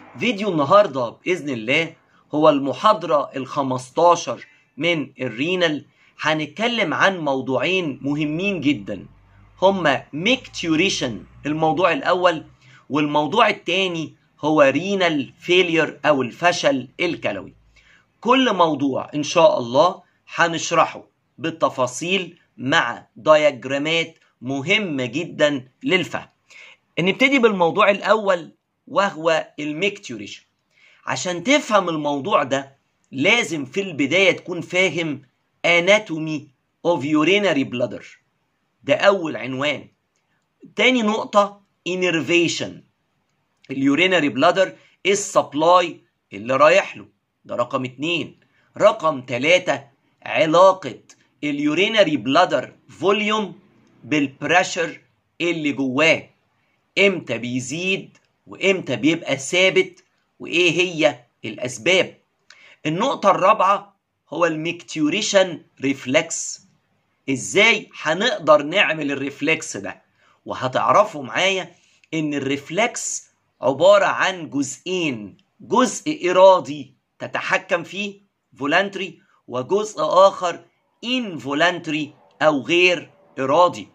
فيديو النهارده باذن الله هو المحاضره ال15 من الرينال هنتكلم عن موضوعين مهمين جدا هما ميكتوريشن الموضوع الاول والموضوع الثاني هو رينال فيلير او الفشل الكلوي كل موضوع ان شاء الله هنشرحه بالتفاصيل مع دياجرامات مهمه جدا للفهم نبتدي بالموضوع الاول وهو الميكتوريشن عشان تفهم الموضوع ده لازم في البدايه تكون فاهم anatomy of urinary bladder ده اول عنوان تاني نقطه innervation اليورينري بلادر السبلاي اللي رايح له ده رقم اتنين رقم تلاتة علاقة اليورينري بلادر فوليوم بالبريشر اللي جواه امتى بيزيد وامتى بيبقى ثابت وايه هي الاسباب النقطة الرابعة هو الميكتوريشن ريفلكس ازاي هنقدر نعمل الريفلكس ده وهتعرفوا معايا ان الريفلكس عبارة عن جزئين جزء إرادي تتحكم فيه فولانتري وجزء آخر involuntary أو غير إرادي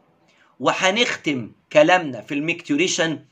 وهنختم كلامنا في الميكتوريشن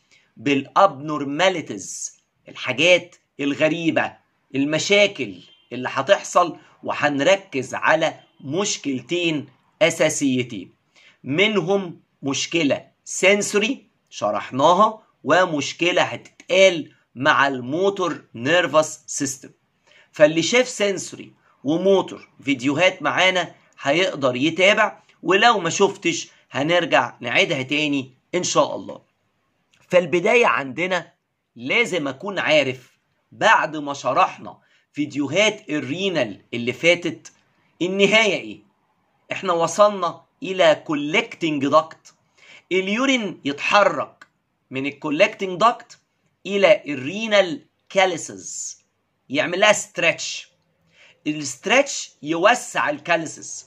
بالابنورماليتيز الحاجات الغريبة المشاكل اللي هتحصل وهنركز على مشكلتين أساسيتين منهم مشكلة سنسوري شرحناها ومشكلة هتتقال مع الموتور نيرفس سيستم فاللي شاف سنسوري وموتور فيديوهات معانا هيقدر يتابع ولو ما شفتش هنرجع نعيدها تاني ان شاء الله فالبداية عندنا لازم اكون عارف بعد ما شرحنا فيديوهات الرينال اللي فاتت النهاية ايه احنا وصلنا الى كولكتنج داكت اليورين يتحرك من الكولكتنج داكت الى الرينال كاليسز يعمل لها ستريتش الستريتش يوسع الكاليسز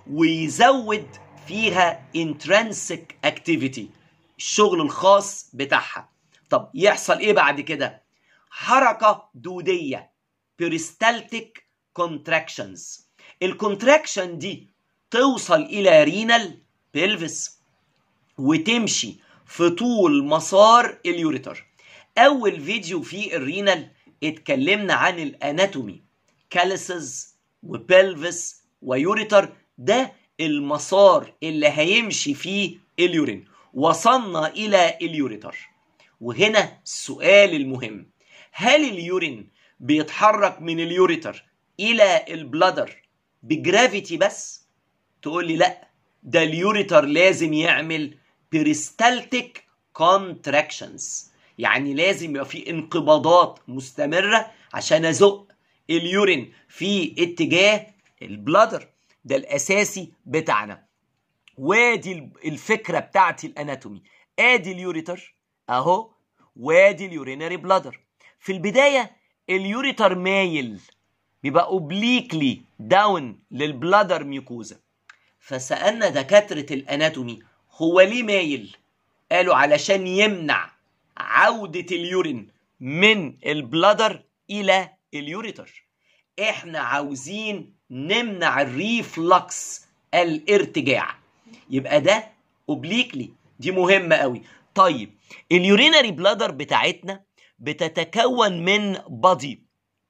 ويزود فيها انترنسك اكتيفيتي الشغل الخاص بتاعها طب يحصل ايه بعد كده حركه دوديه بيريستالتيك كونتراكشنز الكونتراكشن دي توصل الى رينال بيلفس وتمشي في طول مسار اليوريتر اول فيديو في الرينال اتكلمنا عن الاناتومي كاليسز وبلفس ويوريتر ده المسار اللي هيمشي فيه اليورين وصلنا الى اليوريتر وهنا السؤال المهم هل اليورين بيتحرك من اليوريتر الى البلادر بجرافيتي بس تقول لي لا ده اليوريتر لازم يعمل بيريستالتيك كونتراكشنز يعني لازم يبقى في انقباضات مستمره عشان ازق اليورين في اتجاه البلادر ده الاساسي بتاعنا وادي الفكره بتاعتي الاناتومي ادي اليوريتر اهو وادي اليورينري بلادر في البدايه اليوريتر مايل بيبقى اوبليكلي داون للبلادر ميوكوزا فسالنا دكاتره الاناتومي هو ليه مايل قالوا علشان يمنع عوده اليورين من البلادر الى اليوريتر احنا عاوزين نمنع الريفلكس الارتجاع يبقى ده اوبليكلي دي مهمه قوي طيب اليورينري بلادر بتاعتنا بتتكون من بادي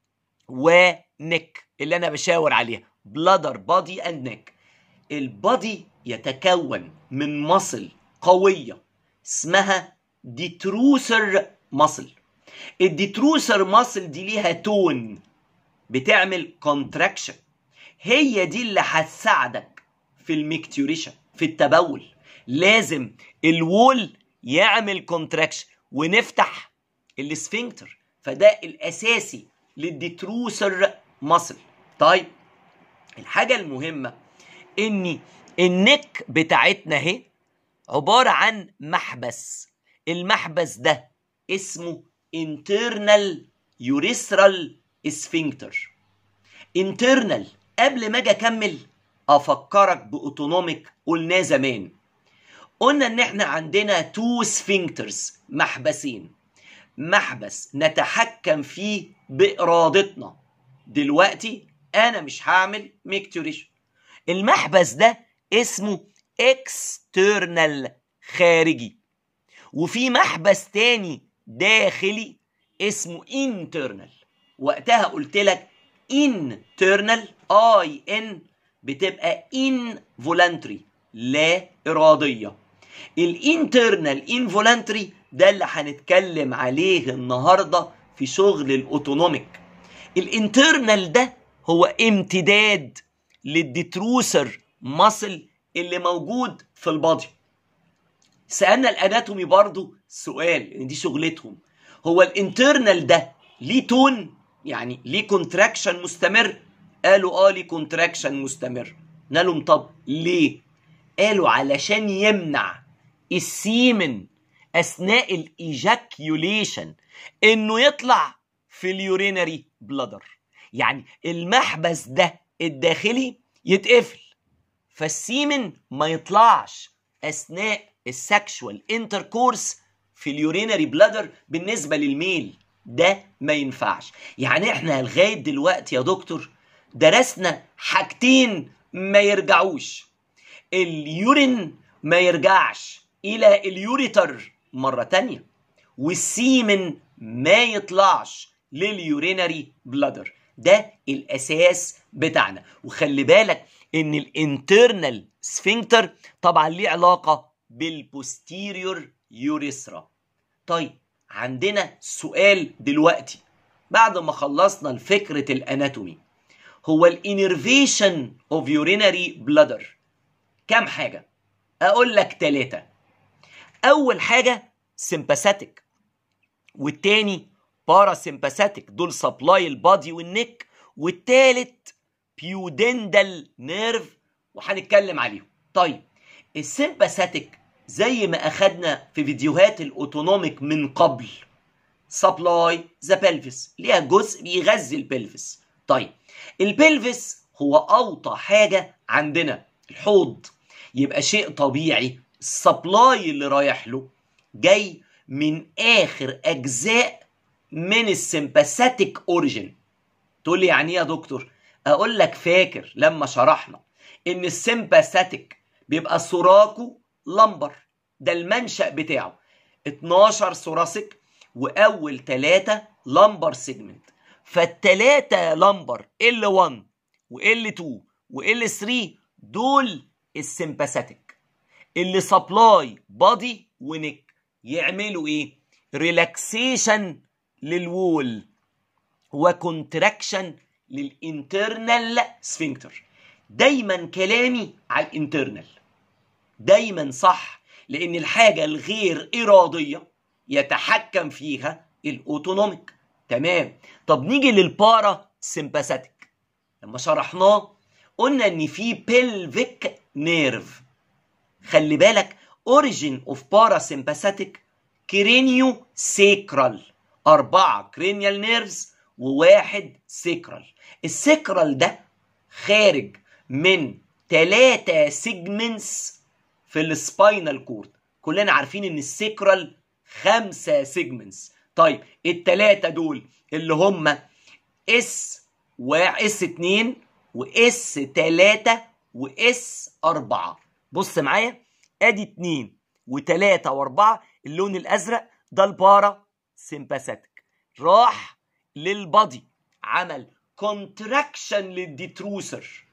ونك اللي انا بشاور عليها بلادر بادي اند نك البادي يتكون من مصل قويه اسمها ديتروسر مصل الديتروسر ماسل دي ليها تون بتعمل كونتراكشن هي دي اللي هتساعدك في الميكتوريشن في التبول لازم الوول يعمل كونتراكشن ونفتح السفنكتر فده الاساسي للديتروسر ماسل طيب الحاجة المهمة ان النك بتاعتنا اهي عبارة عن محبس المحبس ده اسمه internal urethral sphincter internal قبل ما اجي اكمل افكرك باوتونوميك قلناه زمان قلنا ان احنا عندنا تو سفنكترز محبسين محبس نتحكم فيه بإرادتنا دلوقتي أنا مش هعمل ميكتوريشن المحبس ده اسمه external خارجي وفي محبس تاني داخلي اسمه internal وقتها قلت لك internal اي ان بتبقى involuntary لا إرادية الانترنال انفولانتري ده اللي هنتكلم عليه النهارده في شغل الاوتونوميك الانترنال ده هو امتداد للديتروسر ماسل اللي موجود في البادي سالنا الاناتومي برضو سؤال ان دي شغلتهم هو الانترنال ده ليه تون يعني ليه كونتراكشن مستمر قالوا اه ليه كونتراكشن مستمر قلنا لهم طب ليه قالوا علشان يمنع السيمن اثناء الايجاكيوليشن انه يطلع في اليورينري بلادر يعني المحبس ده الداخلي يتقفل فالسيمن ما يطلعش اثناء السكشوال انتركورس في اليورينري بلادر بالنسبه للميل ده ما ينفعش يعني احنا لغايه دلوقتي يا دكتور درسنا حاجتين ما يرجعوش اليورين ما يرجعش الى اليوريتر مره تانية والسيمن ما يطلعش لليورينري بلادر ده الاساس بتاعنا وخلي بالك ان الانترنال سفنكتر طبعا ليه علاقه بالبوستيريور يوريثرا طيب عندنا سؤال دلوقتي بعد ما خلصنا الفكرة الاناتومي هو الانرفيشن اوف يورينري بلادر كام حاجة اقول لك ثلاثة اول حاجة سمباثيك والتاني باراسمباثيك دول سبلاي البادي والنك والتالت بيودندال نيرف وهنتكلم عليهم طيب السمباثيك زي ما اخدنا في فيديوهات الاوتونوميك من قبل سبلاي ذا بلفس ليها جزء بيغذي البلفس طيب البلفس هو اوطى حاجه عندنا الحوض يبقى شيء طبيعي السبلاي اللي رايح له جاي من اخر اجزاء من السمباثيك اوريجين تقول لي يعني ايه يا دكتور اقول لك فاكر لما شرحنا ان السمباثيك بيبقى سوراكو لمبر ده المنشأ بتاعه 12 ثوراسيك واول ثلاثة لمبر سيجمنت فالتلاتة لمبر L1 و L2 و L3 دول السمباثيك اللي سبلاي بادي ونك يعملوا ايه ريلاكسيشن للوول وكونتراكشن للانترنال سفنكتر دايما كلامي على الانترنال دايما صح لان الحاجه الغير اراديه يتحكم فيها الاوتونوميك تمام طب نيجي للبارا سمباثيك لما شرحناه قلنا ان في بيلفيك نيرف خلي بالك اوريجين اوف بارا سمباثيك كرينيو سيكرال أربعة كرينيال نيرفز وواحد سيكرال السيكرال ده خارج من ثلاثة سيجمنتس في السباينال كورد كلنا عارفين ان السيكرال خمسة سيجمنتس طيب التلاتة دول اللي هم اس و اس 2 واس 3 واس 4 بص معايا ادي 2 و3 و4 اللون الازرق ده البارا سمباثيك راح للبادي عمل كونتراكشن للديتروسر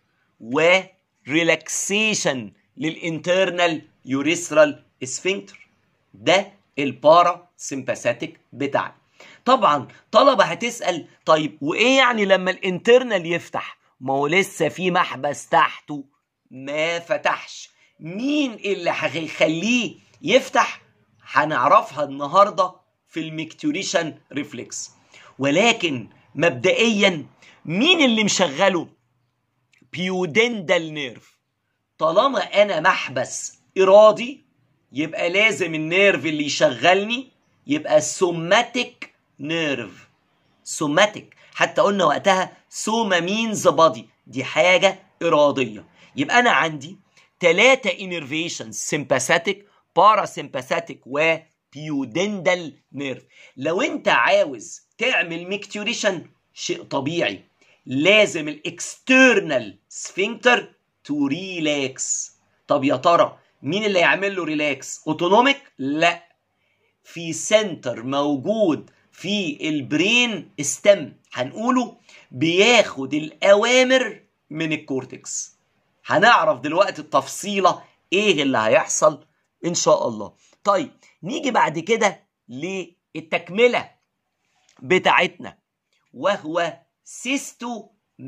وريلاكسيشن للانترنال يوريثرال سفنكتر ده البارا سمباثيك بتاعنا طبعا طلبة هتسأل طيب وايه يعني لما الانترنال يفتح ما هو لسه في محبس تحته ما فتحش مين اللي هيخليه يفتح هنعرفها النهارده في الميكتوريشن ريفلكس ولكن مبدئيا مين اللي مشغله بيودندال نيرف طالما انا محبس ارادي يبقى لازم النيرف اللي يشغلني يبقى سوماتيك نيرف سوماتيك حتى قلنا وقتها سوما مينز بادي دي حاجه اراديه يبقى انا عندي ثلاثه انرفيشنز سمباثيك باراسمباثيك و بيودندال نيرف لو انت عاوز تعمل ميكتوريشن شيء طبيعي لازم الاكسترنال سفنكتر تو ريلاكس طب يا ترى مين اللي يعمل له ريلاكس اوتونوميك لا في سنتر موجود في البرين استم هنقوله بياخد الاوامر من الكورتكس هنعرف دلوقتي التفصيله ايه اللي هيحصل ان شاء الله طيب نيجي بعد كده للتكمله بتاعتنا وهو سيستو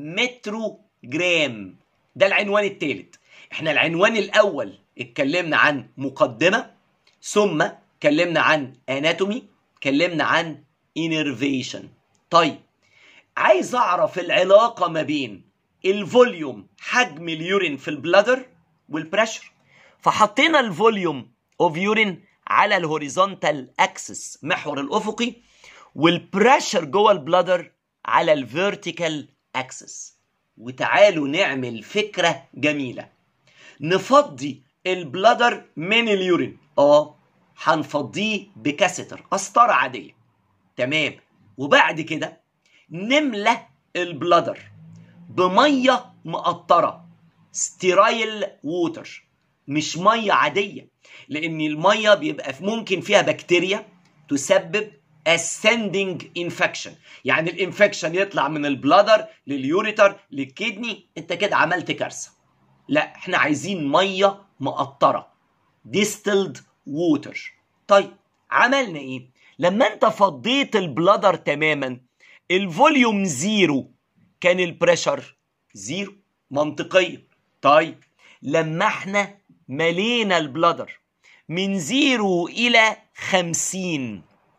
متروجرام ده العنوان الثالث احنا العنوان الاول اتكلمنا عن مقدمه ثم اتكلمنا عن اناتومي اتكلمنا عن انرفيشن طيب عايز اعرف العلاقه ما بين الفوليوم حجم اليورين في البلادر والبريشر فحطينا الفوليوم اوف يورين على الهوريزونتال اكسس محور الافقي والبريشر جوه البلادر على الفيرتيكال اكسس وتعالوا نعمل فكره جميله نفضي البلادر من اليورين اه هنفضيه بكاستر قسطره عاديه تمام وبعد كده نملى البلادر بميه مقطره ستيرايل ووتر مش ميه عاديه لان الميه بيبقى ممكن فيها بكتيريا تسبب ascending infection يعني الانفكشن يطلع من البلادر لليوريتر للكدني انت كده عملت كارثه لا احنا عايزين ميه مقطره distilled water طيب عملنا ايه لما انت فضيت البلادر تماما الفوليوم زيرو كان البريشر زيرو منطقيا طيب لما احنا ملينا البلادر من زيرو الى خمسين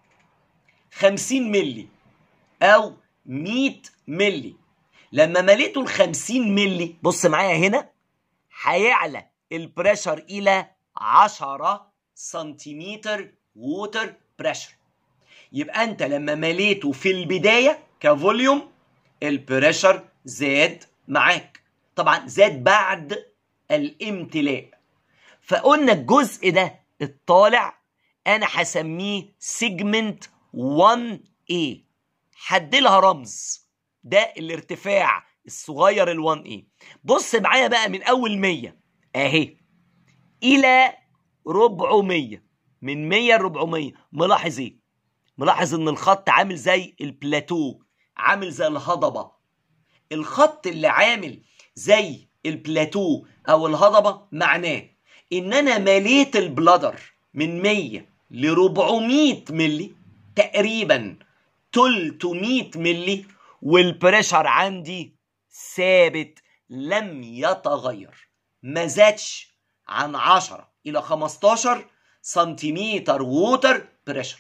خمسين ملي او مية ملي لما مليته الخمسين ملي بص معايا هنا هيعلى البريشر الى عشرة سنتيمتر ووتر بريشر يبقى انت لما مليته في البدايه كفوليوم البريشر زاد معاك طبعا زاد بعد الامتلاء فقلنا الجزء ده الطالع انا هسميه سيجمنت 1A حدلها رمز ده الارتفاع الصغير ال 1A بص معايا بقى من اول 100 اهي الى 400 من 100 ل 400 ملاحظ ايه ملاحظ ان الخط عامل زي البلاتو عامل زي الهضبه الخط اللي عامل زي البلاتو او الهضبه معناه ان انا مليت البلادر من 100 ل 400 ملي تقريبا 300 ملي والبريشر عندي ثابت لم يتغير ما زادش عن 10 الى 15 سنتيمتر ووتر بريشر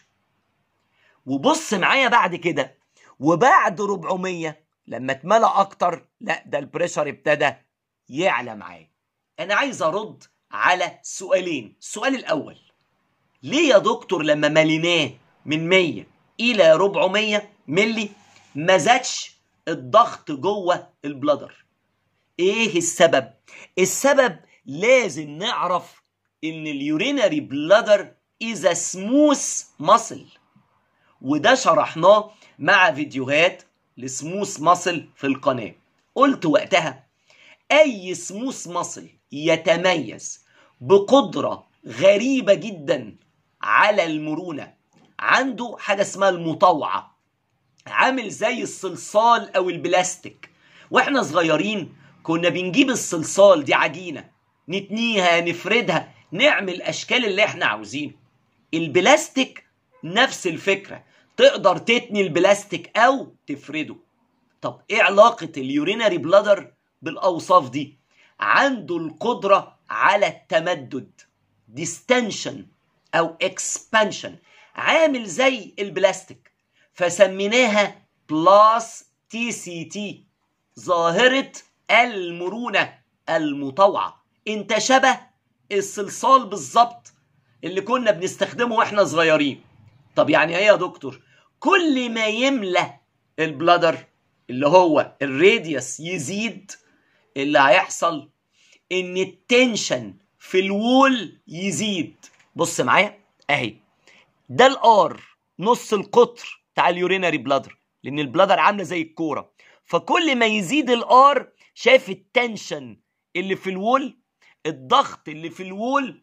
وبص معايا بعد كده وبعد 400 لما اتملى اكتر لا ده البريشر ابتدى يعلى معايا انا عايز ارد على سؤالين السؤال الاول ليه يا دكتور لما مليناه من 100 الى 400 ملي ما زادش الضغط جوه البلادر ايه السبب السبب لازم نعرف ان اليورينري بلادر از سموث ماسل وده شرحناه مع فيديوهات لسموث ماسل في القناه قلت وقتها اي سموث ماسل يتميز بقدره غريبه جدا على المرونه عنده حاجه اسمها المطوعه عامل زي الصلصال او البلاستيك واحنا صغيرين كنا بنجيب الصلصال دي عجينه نتنيها نفردها نعمل اشكال اللي احنا عاوزينه البلاستيك نفس الفكره تقدر تتني البلاستيك او تفرده طب ايه علاقه اليورينري بلادر بالاوصاف دي عنده القدره على التمدد ديستنشن او اكسبانشن عامل زي البلاستيك فسميناها بلاس تي سي تي ظاهره المرونه المطوعه انت شبه الصلصال بالظبط اللي كنا بنستخدمه واحنا صغيرين طب يعني ايه يا دكتور كل ما يملى البلادر اللي هو الراديوس يزيد اللي هيحصل ان التنشن في الوول يزيد بص معايا اهي ده الار نص القطر بتاع اليورينري بلادر لان البلادر عامله زي الكوره فكل ما يزيد الار شايف التنشن اللي في الوول الضغط اللي في الوول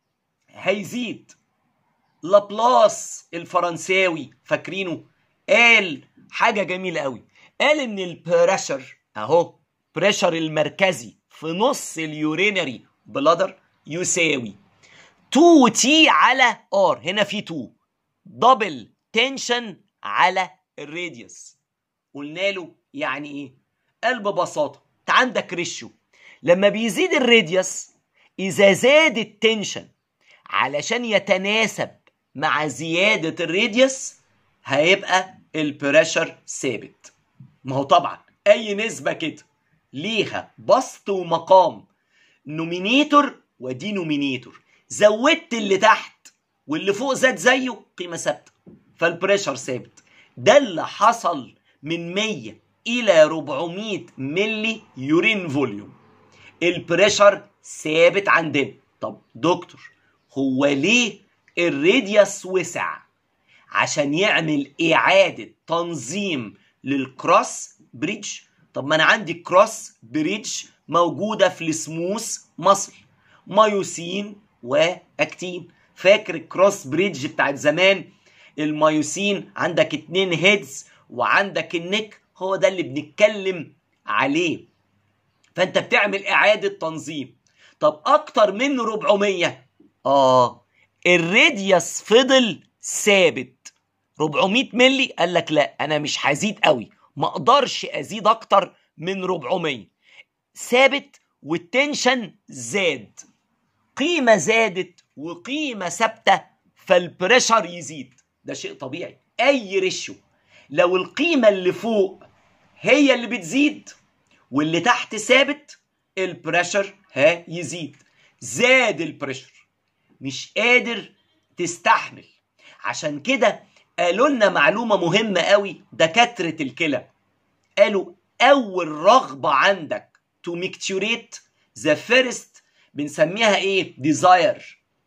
هيزيد لابلاس الفرنساوي فاكرينه قال حاجه جميله قوي قال ان البريشر اهو بريشر المركزي في نص اليورينري بلادر يساوي 2 تي على ار هنا في 2 دبل تنشن على الراديوس قلنا له يعني ايه قال ببساطه انت عندك ريشيو لما بيزيد الراديوس اذا زاد التنشن علشان يتناسب مع زياده الراديوس هيبقى البريشر ثابت ما هو طبعا اي نسبه كده ليها بسط ومقام نومينيتور ودينومينيتور زودت اللي تحت واللي فوق زاد زيه قيمه ثابته فالبريشر ثابت ده اللي حصل من 100 الى 400 ملي يورين فوليوم البريشر ثابت عندنا طب دكتور هو ليه الراديوس وسع عشان يعمل اعاده تنظيم للكروس بريدج طب ما انا عندي كروس بريدج موجوده في السموث مصل مايوسين واكتين فاكر الكروس بريدج بتاعت زمان المايوسين عندك اتنين هيدز وعندك النك هو ده اللي بنتكلم عليه فانت بتعمل اعاده تنظيم طب اكتر من 400 اه الراديوس فضل ثابت 400 ملي قال لك لا انا مش هزيد قوي ما اقدرش ازيد اكتر من 400 ثابت والتنشن زاد قيمه زادت وقيمه ثابته فالبريشر يزيد ده شيء طبيعي اي ريشيو لو القيمه اللي فوق هي اللي بتزيد واللي تحت ثابت البريشر ها يزيد زاد البريشر مش قادر تستحمل عشان كده قالوا لنا معلومة مهمة قوي دكاترة الكلى قالوا أول رغبة عندك to micturate the first بنسميها ايه desire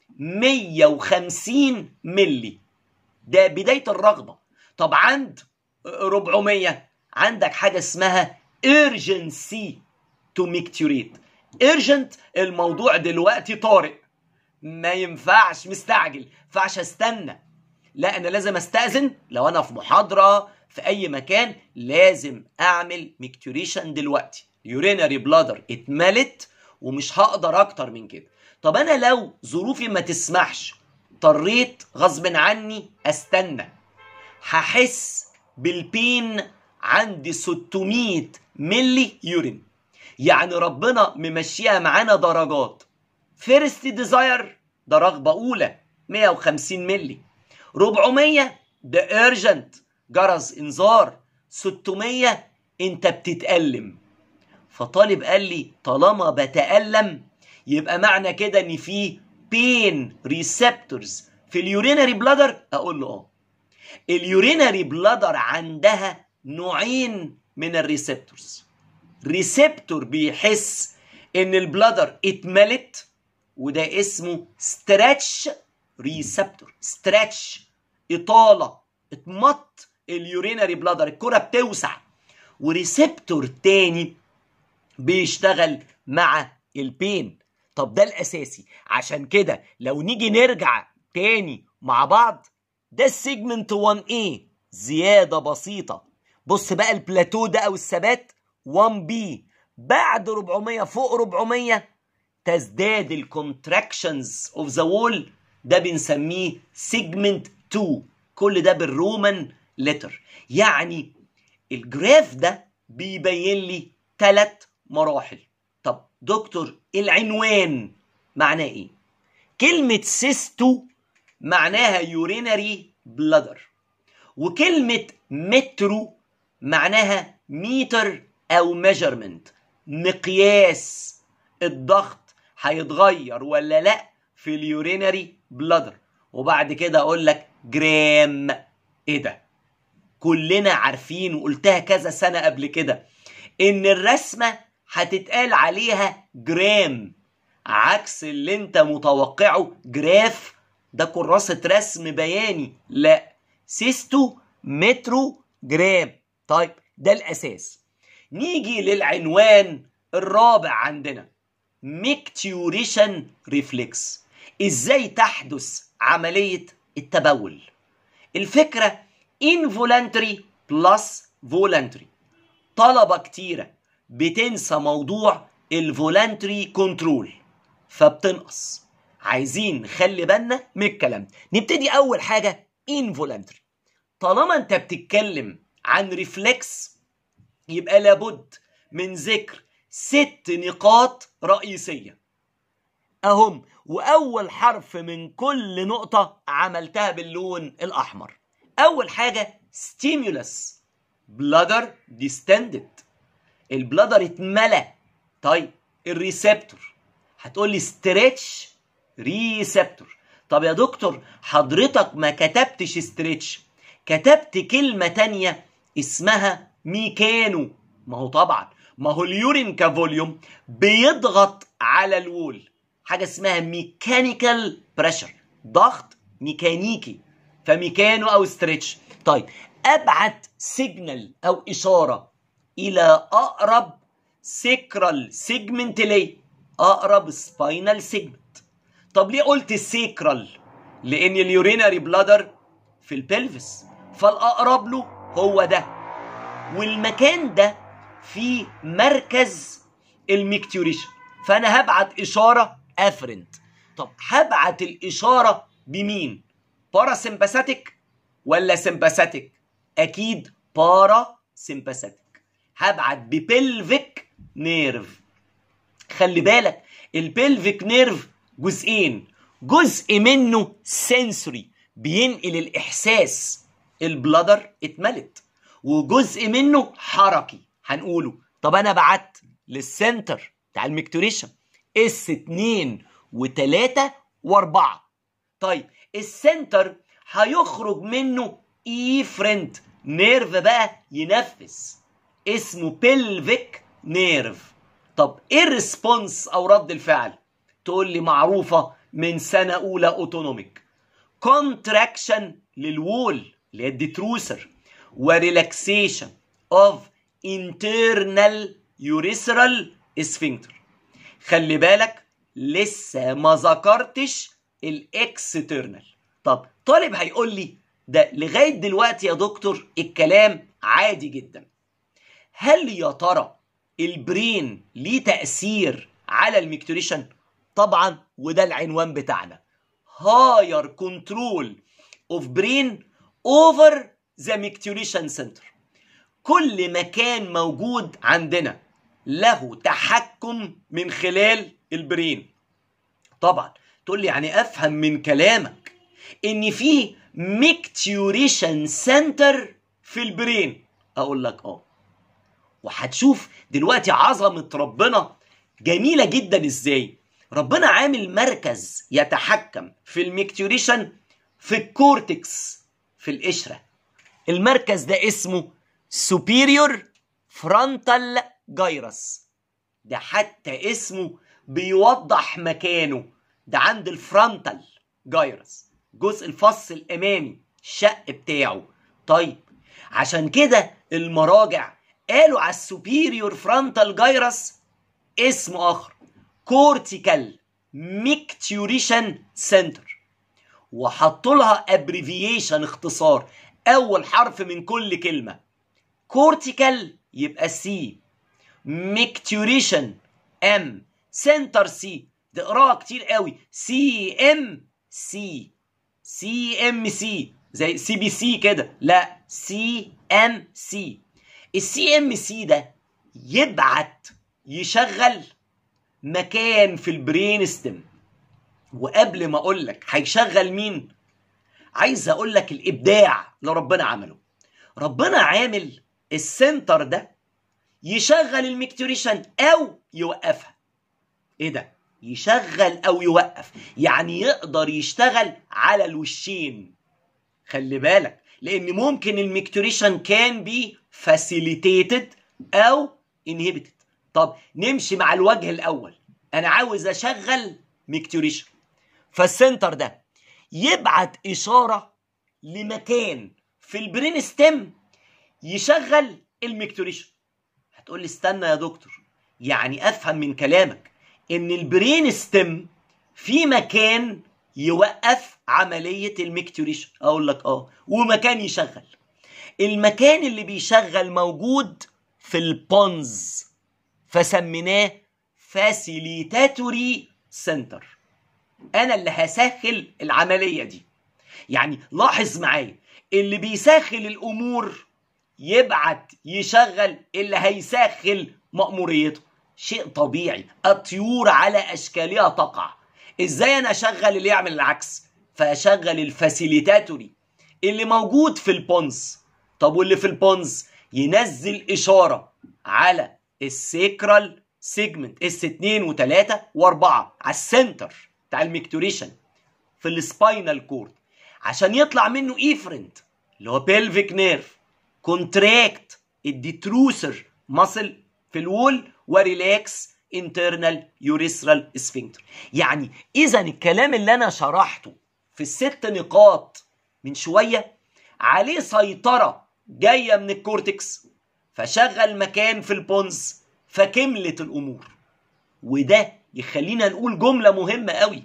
150 ملي ده بداية الرغبة طب عند 400 عندك حاجة اسمها urgency to micturate urgent الموضوع دلوقتي طارئ ما ينفعش مستعجل ينفعش استنى لا انا لازم استاذن لو انا في محاضره في اي مكان لازم اعمل ميكتوريشن دلوقتي يورينري بلادر اتملت ومش هقدر اكتر من كده طب انا لو ظروفي ما تسمحش اضطريت غصب عني استنى هحس بالبين عند 600 ملي يورين يعني ربنا ممشيها معانا درجات فيرست ديزاير ده رغبه اولى 150 ملي 400 ده ايرجنت جرس انذار 600 انت بتتألم فطالب قال لي طالما بتألم يبقى معنى كده ان في بين ريسبتورز في اليورينري بلادر اقول له اه اليورينري بلادر عندها نوعين من الريسبتورز ريسبتور بيحس ان البلادر اتملت وده اسمه ستريتش ريسبتور ستريتش اطاله اتمط اليورينري بلادر الكره بتوسع وريسبتور تاني بيشتغل مع البين طب ده الاساسي عشان كده لو نيجي نرجع تاني مع بعض ده السيجمنت 1A زيادة بسيطة بص بقى البلاتو ده او الثبات 1B بعد 400 فوق 400 تزداد الكونتراكشنز اوف ذا وول ده بنسميه سيجمنت 2 كل ده بالرومان لتر يعني الجراف ده بيبين لي ثلاث مراحل طب دكتور العنوان معناه ايه كلمة سيستو معناها يورينري بلادر وكلمة مترو معناها ميتر او ميجرمنت مقياس الضغط هيتغير ولا لا في اليورينري بلادر وبعد كده اقول لك جرام ايه ده كلنا عارفين وقلتها كذا سنة قبل كده ان الرسمة هتتقال عليها جرام عكس اللي انت متوقعه جراف ده كراسة رسم بياني لا سيستو مترو جرام طيب ده الأساس نيجي للعنوان الرابع عندنا ميكتيوريشن ريفلكس ازاي تحدث عملية التبول الفكرة involuntary plus voluntary طلبة كتيرة بتنسى موضوع الفولانتري كنترول فبتنقص عايزين نخلي بالنا من الكلام نبتدي اول حاجة involuntary طالما انت بتتكلم عن ريفلكس يبقى لابد من ذكر ست نقاط رئيسية أهم وأول حرف من كل نقطة عملتها باللون الأحمر أول حاجة stimulus bladder distended البلادر اتملى طيب الريسبتور هتقول لي ستريتش ريسبتور طب يا دكتور حضرتك ما كتبتش ستريتش كتبت كلمة تانية اسمها ميكانو ما هو طبعا ما هو اليورين كفوليوم بيضغط على الوول حاجة اسمها ميكانيكال بريشر ضغط ميكانيكي فميكانو او ستريتش طيب ابعت سيجنال او اشارة الى اقرب سيكرال سيجمنت ليه اقرب سباينال سيجمنت طب ليه قلت السيكرال لان اليوريناري بلادر في البلفس فالاقرب له هو ده والمكان ده في مركز الميكتوريشن فانا هبعت اشاره افرنت طب هبعت الاشاره بمين باراسمباثيك ولا سمباثيك اكيد بارا سمباثيك هبعت ببلفيك نيرف خلي بالك البلفيك نيرف جزئين جزء منه سنسوري بينقل الاحساس البلادر اتملت وجزء منه حركي هنقوله طب انا بعت للسنتر بتاع الميكتوريشن اس 2 و3 و4 طيب السنتر هيخرج منه ايفرنت نيرف بقى ينفس اسمه بلفيك نيرف طب ايه الريسبونس او رد الفعل تقول لي معروفه من سنه اولى اوتونوميك كونتراكشن للوول اللي هي الديتروسر وريلاكسيشن اوف internal urethral sphincter خلي بالك لسه ما ذكرتش الاكسترنال طب طالب هيقول لي ده لغايه دلوقتي يا دكتور الكلام عادي جدا هل يا ترى البرين ليه تاثير على الميكتوريشن طبعا وده العنوان بتاعنا higher control of brain over the micturition center كل مكان موجود عندنا له تحكم من خلال البرين طبعا تقول لي يعني افهم من كلامك ان في ميكتوريشن سنتر في البرين اقول لك اه وهتشوف دلوقتي عظمه ربنا جميله جدا ازاي ربنا عامل مركز يتحكم في الميكتوريشن في الكورتكس في القشره المركز ده اسمه superior frontal gyrus ده حتى اسمه بيوضح مكانه ده عند الفرونتال جايرس جزء الفص الامامي الشق بتاعه طيب عشان كده المراجع قالوا على السوبيريور فرونتال جايرس اسم اخر كورتيكال ميكتوريشن سنتر وحطوا لها ابريفيشن اختصار اول حرف من كل كلمه كورتيكال يبقى سي ميكتوريشن ام سنتر سي تقراها كتير قوي سي ام سي سي ام سي زي سي بي سي كده لا سي ام سي السي ام سي ده يبعت يشغل مكان في البرين ستيم وقبل ما اقول لك هيشغل مين عايز اقول لك الابداع اللي ربنا عمله ربنا عامل السنتر ده يشغل الميكتوريشن او يوقفها ايه ده يشغل او يوقف يعني يقدر يشتغل على الوشين خلي بالك لان ممكن الميكتوريشن كان بي فاسيليتيتد او انهبيتد طب نمشي مع الوجه الاول انا عاوز اشغل ميكتوريشن فالسنتر ده يبعت اشاره لمكان في البرين ستيم يشغل الميكتوريشن هتقول لي استنى يا دكتور يعني افهم من كلامك ان البرين ستيم في مكان يوقف عمليه الميكتوريشن اقول لك اه ومكان يشغل المكان اللي بيشغل موجود في البونز فسميناه فاسيليتاتوري سنتر انا اللي هسهل العمليه دي يعني لاحظ معايا اللي بيسهل الامور يبعت يشغل اللي هيسهل مأموريته شيء طبيعي الطيور على اشكالها تقع ازاي انا اشغل اللي يعمل العكس فاشغل الفاسيليتاتوري اللي موجود في البونز طب واللي في البونز ينزل اشاره على السيكرال سيجمنت اس 2 و3 و4 على السنتر بتاع الميكتوريشن في السباينال كورد عشان يطلع منه ايفرنت اللي هو بيلفيك نيرف كونتراكت الديتروسر ماسل في الوول وريلاكس انترنال يوريثرال سفنكتر يعني اذا الكلام اللي انا شرحته في الست نقاط من شويه عليه سيطره جايه من الكورتكس فشغل مكان في البونز فكملت الامور وده يخلينا نقول جمله مهمه قوي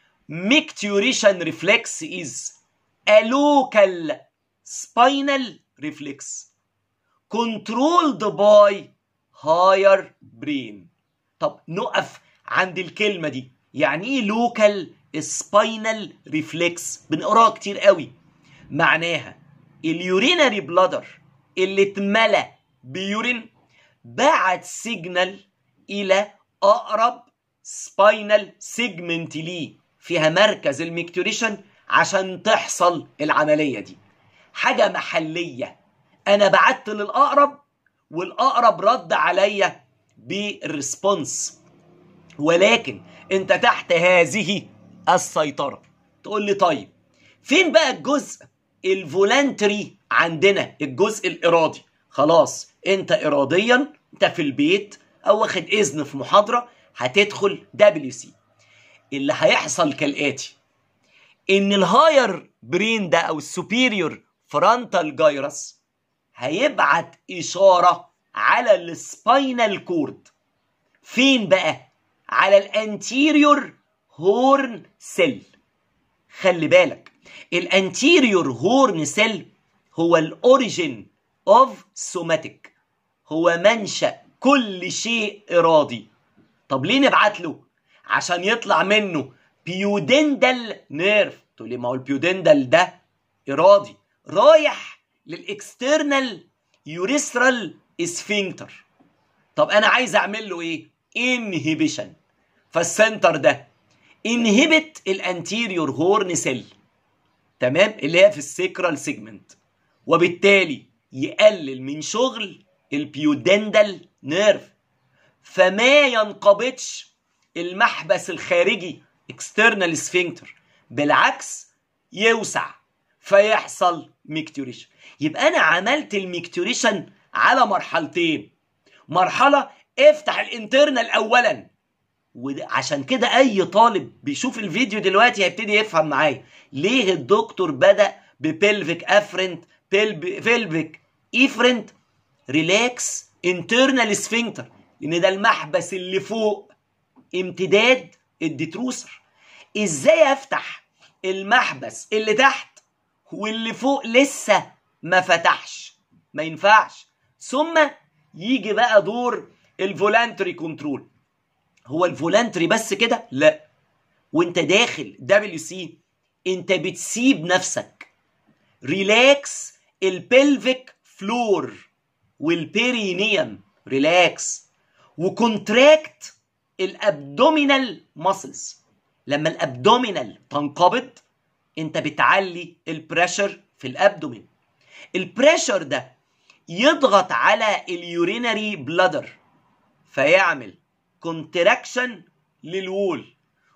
micturition reflex is a local spinal reflex controlled by higher brain طب نقف عند الكلمة دي يعني ايه لوكال سباينال ريفلكس بنقراها كتير قوي معناها اليورينري بلادر اللي اتملى بيورين بعت سيجنال الى اقرب سباينال سيجمنت ليه فيها مركز الميكتوريشن عشان تحصل العملية دي حاجة محلية انا بعت للاقرب والاقرب رد عليا بالريسبونس ولكن انت تحت هذه السيطره تقول لي طيب فين بقى الجزء الفولنتري عندنا الجزء الارادي خلاص انت اراديا انت في البيت او واخد اذن في محاضره هتدخل دبليو سي اللي هيحصل كالاتي ان الهاير برين ده او السوبيريور فرونتال جايرس هيبعت اشاره على السباينال كورد فين بقى على الانتيريور هورن سيل خلي بالك الانتيريور هورن سيل هو الاوريجين اوف سوماتيك هو منشأ كل شيء ارادي طب ليه نبعت له عشان يطلع منه بيودندل نيرف تقول لي ما هو البيودندل ده ارادي رايح للاكسترنال يوريثرال اسفنكتر طب انا عايز اعمل له ايه انهبيشن فالسنتر ده انهبت الانتيريور هورن سيل تمام اللي هي في السيكرال سيجمنت وبالتالي يقلل من شغل البيودندل نيرف فما ينقبضش المحبس الخارجي اكسترنال سفنكتر بالعكس يوسع فيحصل ميكتوريشن يبقى انا عملت الميكتوريشن على مرحلتين مرحله افتح الانترنال اولا وعشان كده اي طالب بيشوف الفيديو دلوقتي هيبتدي يفهم معايا ليه الدكتور بدا ببلفيك افرنت بلفيك ايفرنت ريلاكس انترنال سفنكتر ان ده المحبس اللي فوق امتداد الديتروسر ازاي افتح المحبس اللي تحت واللي فوق لسه ما فتحش ما ينفعش ثم يجي بقى دور الفولانتري كنترول هو الفولانتري بس كده لا وانت داخل دبليو سي انت بتسيب نفسك ريلاكس البلفيك فلور والبيرينيوم ريلاكس وكونتراكت الابدومينال ماسلز لما الابدومينال تنقبض انت بتعلي البريشر في الابدومين البريشر ده يضغط على اليورينري بلادر فيعمل كونتراكشن للوول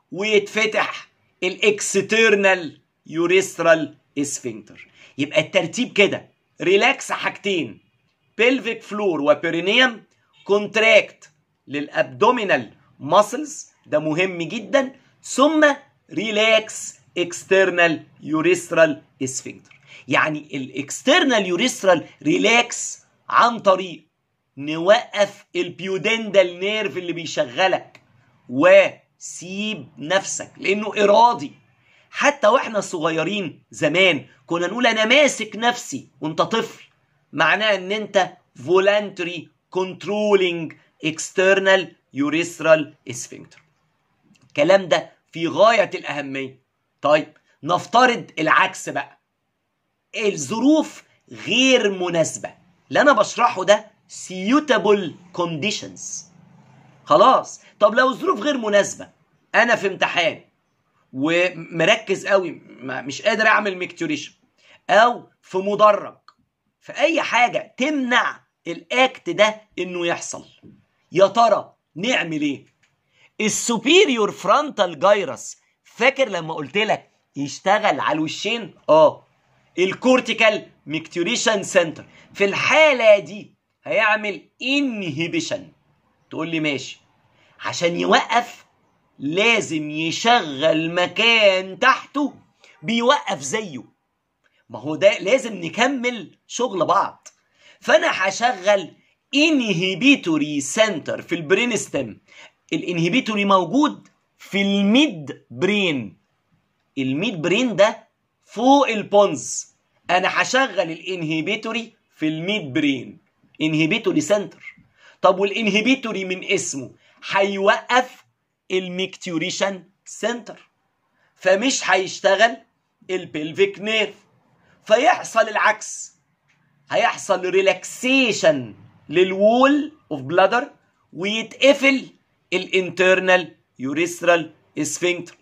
ويتفتح الاكسترنال يوريثرال اسفنكتر يبقى الترتيب كده ريلاكس حاجتين بلفيك فلور وبيرينيوم كونتراكت للابدومينال ماسلز ده مهم جدا ثم ريلاكس اكسترنال يوريسترال اسفنكتر يعني الاكسترنال يوريسترال ريلاكس عن طريق نوقف البيودندال نيرف اللي بيشغلك وسيب نفسك لانه ارادي حتى واحنا صغيرين زمان كنا نقول انا ماسك نفسي وانت طفل معناه ان انت voluntary controlling external urethral sphincter الكلام ده في غاية الأهمية طيب نفترض العكس بقى الظروف غير مناسبة اللي أنا بشرحه ده suitable conditions خلاص طب لو الظروف غير مناسبة أنا في امتحان ومركز قوي مش قادر أعمل ميكتوريشن أو في مدرج في أي حاجة تمنع الأكت ده إنه يحصل يا ترى نعمل إيه؟ السوبيريور فرونتال جايرس فاكر لما قلت لك يشتغل على الوشين اه الكورتيكال ميكتوريشن سنتر في الحاله دي هيعمل انهبيشن تقول لي ماشي عشان يوقف لازم يشغل مكان تحته بيوقف زيه ما هو ده لازم نكمل شغل بعض فانا هشغل انهبيتوري سنتر في البرين ستيم الانهبيتوري موجود في الميد برين الميد برين ده فوق البونز انا هشغل الانهبيتوري في الميد برين انهبيتوري سنتر طب والانهبيتوري من اسمه هيوقف الميكتوريشن سنتر فمش هيشتغل البلفيك نيرف فيحصل العكس هيحصل ريلاكسيشن للوول اوف بلادر ويتقفل الانترنال يوريسترال اسفنكتر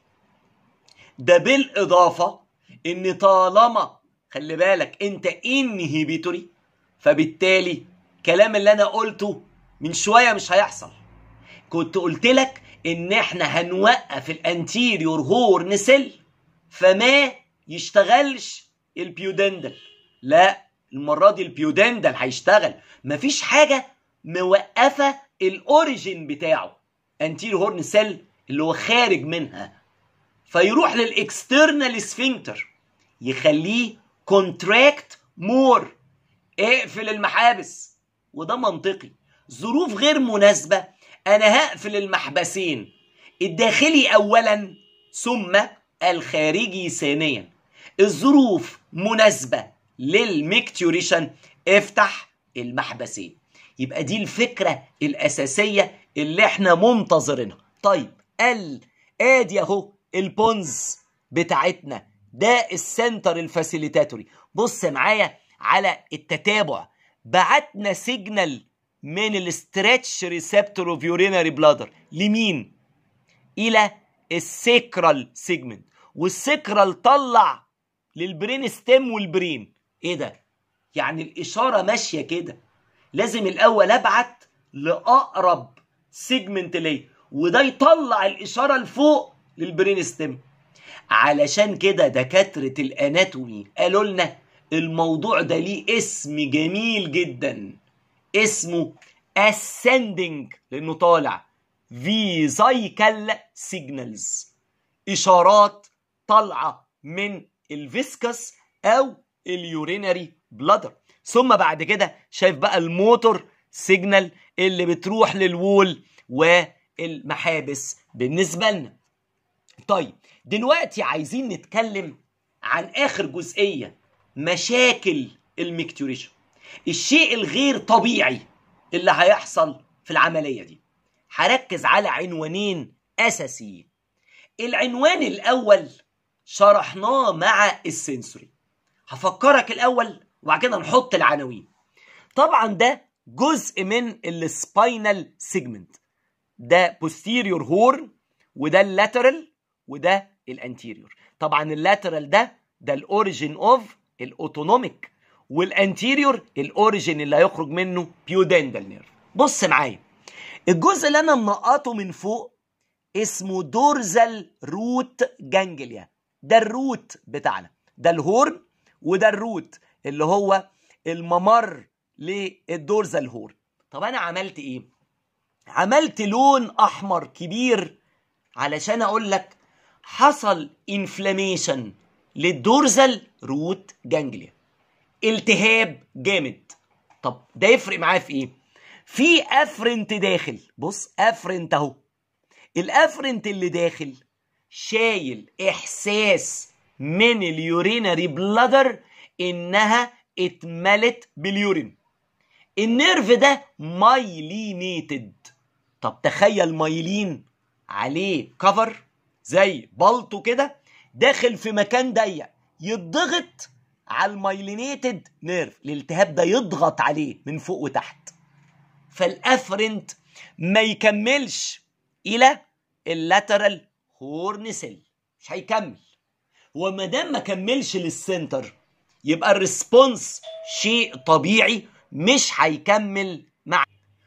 ده بالاضافه ان طالما خلي بالك انت انهبيتوري فبالتالي الكلام اللي انا قلته من شويه مش هيحصل كنت قلت لك ان احنا هنوقف الانتيريور هورن سيل فما يشتغلش البيودندل لا المره دي البيودندل هيشتغل مفيش حاجه موقفه الاوريجين بتاعه انتير هورن سيل اللي هو خارج منها فيروح للاكسترنال سفنكتر يخليه كونتراكت مور اقفل المحابس وده منطقي ظروف غير مناسبه انا هقفل المحبسين الداخلي اولا ثم الخارجي ثانيا الظروف مناسبه للميكتوريشن افتح المحبسين يبقى دي الفكره الاساسيه اللي احنا منتظرينها طيب ال ادي اهو البونز بتاعتنا ده السنتر الفاسيليتاتوري بص معايا على التتابع بعتنا سيجنال من الاسترتش ريسبتور اوف يورينري بلادر لمين الى السيكرال سيجمنت والسيكرال طلع للبرين ستيم والبرين ايه ده يعني الاشاره ماشيه كده لازم الاول ابعت لاقرب سيجمنت ليا وده يطلع الاشاره لفوق للبرين ستيم علشان كده دكاتره الاناتومي قالوا لنا الموضوع ده ليه اسم جميل جدا اسمه ascending لانه طالع فيزايكال سيجنالز اشارات طالعه من الفيسكس او اليورينري بلادر ثم بعد كده شايف بقى الموتور سيجنال اللي بتروح للوول والمحابس بالنسبه لنا طيب دلوقتي عايزين نتكلم عن اخر جزئيه مشاكل الميكتوريشن الشيء الغير طبيعي اللي هيحصل في العمليه دي هركز على عنوانين اساسيين العنوان الاول شرحناه مع السنسوري هفكرك الاول وبعد كده نحط العناوين طبعا ده جزء من السباينال سيجمنت ده بوستيريور هورن وده اللاترال وده الانتيريور طبعا اللاترال ده ده الاوريجين اوف الاوتونوميك والانتيريور الاوريجين اللي هيخرج منه بيودندال نيرف بص معايا الجزء اللي انا منقطه من فوق اسمه دورزال روت جانجليا ده الروت بتاعنا ده الهورن وده الروت اللي هو الممر للدورزال هورن طب انا عملت ايه عملت لون احمر كبير علشان اقول لك حصل انفلاميشن للدورزال روت جانجليا التهاب جامد طب ده يفرق معاه في ايه في افرنت داخل بص افرنت اهو الافرنت اللي داخل شايل احساس من اليورينري بلادر انها اتملت باليورين النيرف ده مايلينيتد طب تخيل مايلين عليه كفر زي بلطو كده داخل في مكان ضيق يضغط على المايلينيتد نيرف الالتهاب ده يضغط عليه من فوق وتحت فالافرنت ما يكملش الى اللاترال هورن سيل مش هيكمل وما دام ما كملش للسنتر يبقى الريسبونس شيء طبيعي مش هيكمل مع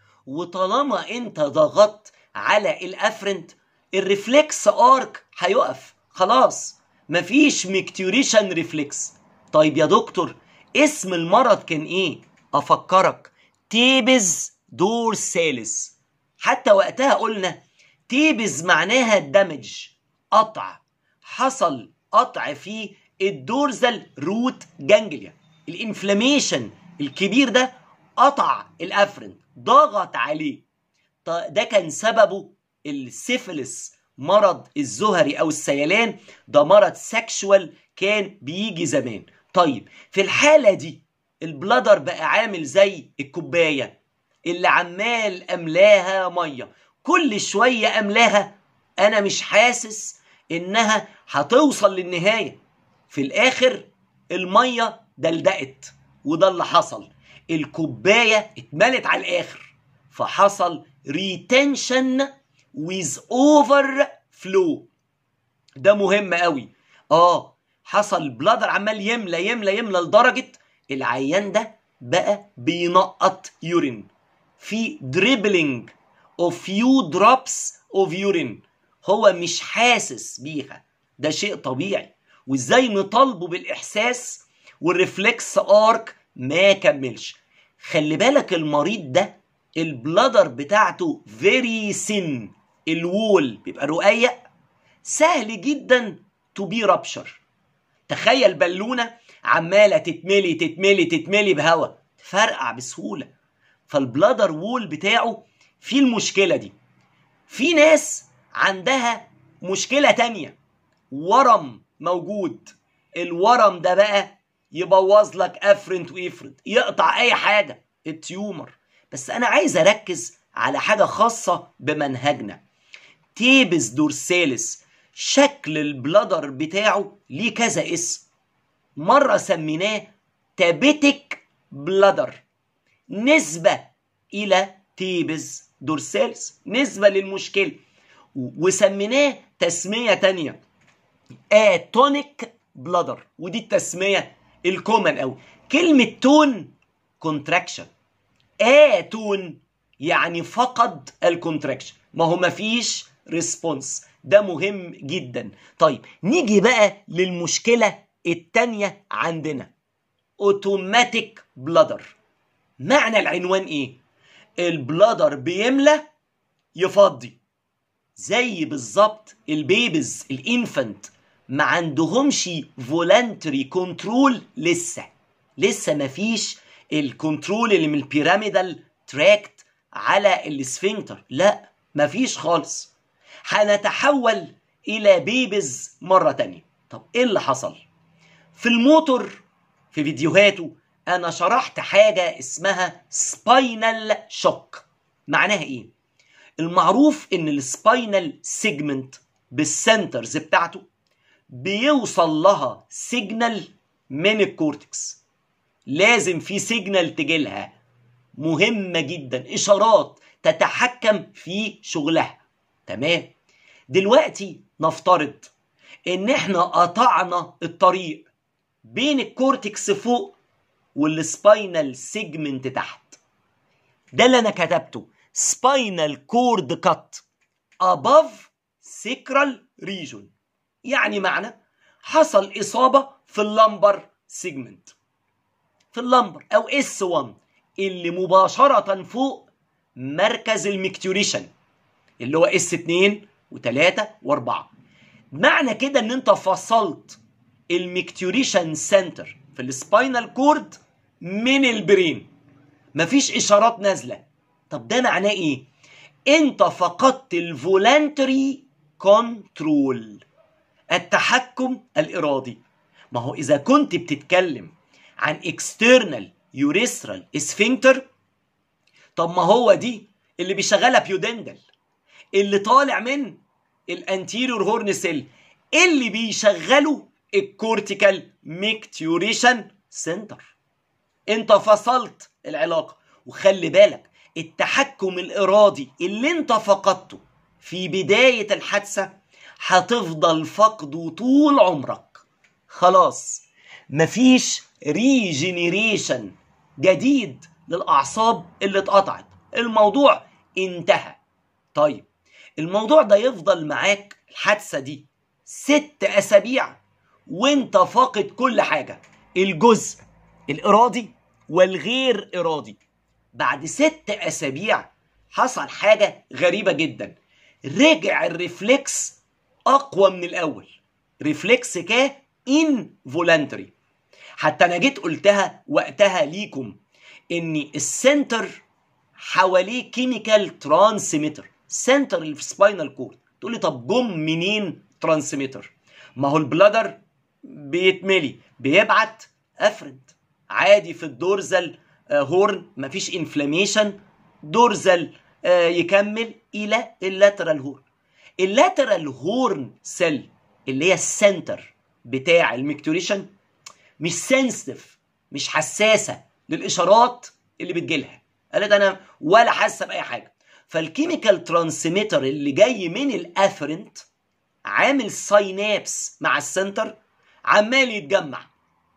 وطالما انت ضغطت على الافرنت الريفلكس ارك هيقف خلاص مفيش ميكتوريشن ريفلكس طيب يا دكتور اسم المرض كان ايه افكرك تيبز دورسالس حتى وقتها قلنا تيبز معناها الدمج قطع حصل قطع في الدورزال روت جانجليا الانفلاميشن الكبير ده قطع الافرنت ضغط عليه ده كان سببه السيفلس مرض الزهري او السيلان ده مرض سكشوال كان بيجي زمان طيب في الحاله دي البلادر بقى عامل زي الكوبايه اللي عمال املاها ميه كل شويه املاها انا مش حاسس انها هتوصل للنهايه في الاخر الميه دلدقت وده اللي حصل الكوبايه اتملت على الاخر فحصل ريتنشن with over flow ده مهم قوي اه حصل بلادر عمال يملى يملى يملى لدرجه العيان ده بقى بينقط يورين في دريبلينج اوف فيو دروبس اوف يورين هو مش حاسس بيها ده شيء طبيعي وازاي نطالبه بالاحساس والريفلكس ارك ما كملش خلي بالك المريض ده البلادر بتاعته فيري سن الوول بيبقى رقيق سهل جدا تو بي رابشر تخيل بالونه عماله تتملي تتملي تتملي بهواء فرقع بسهوله فالبلادر وول بتاعه فيه المشكله دي في ناس عندها مشكله تانية ورم موجود الورم ده بقى يبوظ لك افرنت وافرنت يقطع اي حاجه التيومر بس انا عايز اركز على حاجه خاصه بمنهجنا تيبس دورسالس شكل البلادر بتاعه ليه كذا اسم مرة سميناه تابيتك بلادر نسبة إلى تيبس دورسالس نسبة للمشكلة وسميناه تسمية تانية اتونيك بلادر ودي التسمية الكومن أوي كلمة تون كونتراكشن اتون يعني فقد الكونتراكشن ما هو مفيش ريسبونس ده مهم جدا طيب نيجي بقى للمشكلة التانية عندنا اوتوماتيك بلادر معنى العنوان ايه البلادر بيملى يفضي زي بالظبط البيبز الانفنت ما عندهمش فولنتري كنترول لسه لسه مفيش الكنترول اللي من البيراميدال تراكت على السفنكتر لا مفيش خالص هنتحول الى بيبز مره تانية طب ايه اللي حصل في الموتور في فيديوهاته انا شرحت حاجه اسمها سباينال شوك معناها ايه المعروف ان السباينال سيجمنت بالسنترز بتاعته بيوصل لها سيجنال من الكورتكس لازم في سيجنال تجيلها مهمه جدا اشارات تتحكم في شغلها تمام دلوقتي نفترض ان احنا قطعنا الطريق بين الكورتكس فوق والسباينال سيجمنت تحت ده اللي انا كتبته سباينال كورد كات above سيكرال ريجون يعني معنى حصل اصابه في اللمبر سيجمنت في اللمبر او اس 1 اللي مباشره فوق مركز المكتوريشن اللي هو اس 2 و3 و4 معنى كده ان انت فصلت الميكتوريشن سنتر في السباينال كورد من البرين مفيش اشارات نازله طب ده معناه ايه انت فقدت الفولانتري كنترول التحكم الارادي ما هو اذا كنت بتتكلم عن اكسترنال يوريثرال اسفنكتر طب ما هو دي اللي بيشغلها بيودندل اللي طالع من الانتيريور هورن سيل اللي بيشغله الكورتيكال ميكتيوريشن سنتر انت فصلت العلاقه وخلي بالك التحكم الارادي اللي انت فقدته في بدايه الحادثه هتفضل فقده طول عمرك خلاص مفيش ريجينيريشن جديد للاعصاب اللي اتقطعت الموضوع انتهى طيب الموضوع ده يفضل معاك الحادثه دي ست اسابيع وانت فاقد كل حاجه الجزء الارادي والغير ارادي بعد ست اسابيع حصل حاجه غريبه جدا رجع الريفلكس اقوى من الاول ريفلكس كا انفولانتري حتى انا جيت قلتها وقتها ليكم ان السنتر حواليه كيميكال ترانسميتر سنتر اللي في سباينال كورد تقول لي طب جم منين ترانسميتر ما هو البلادر بيتملي بيبعت افرنت عادي في الدورزال هورن مفيش انفلاميشن دورزال يكمل الى اللاترال هورن اللاترال هورن سيل اللي هي السنتر بتاع الميكتوريشن مش سنسيتيف مش حساسه للاشارات اللي بتجيلها قالت انا ولا حاسه باي حاجه فالكيميكال ترانسميتر اللي جاي من الافرنت عامل ساينابس مع السنتر عمال يتجمع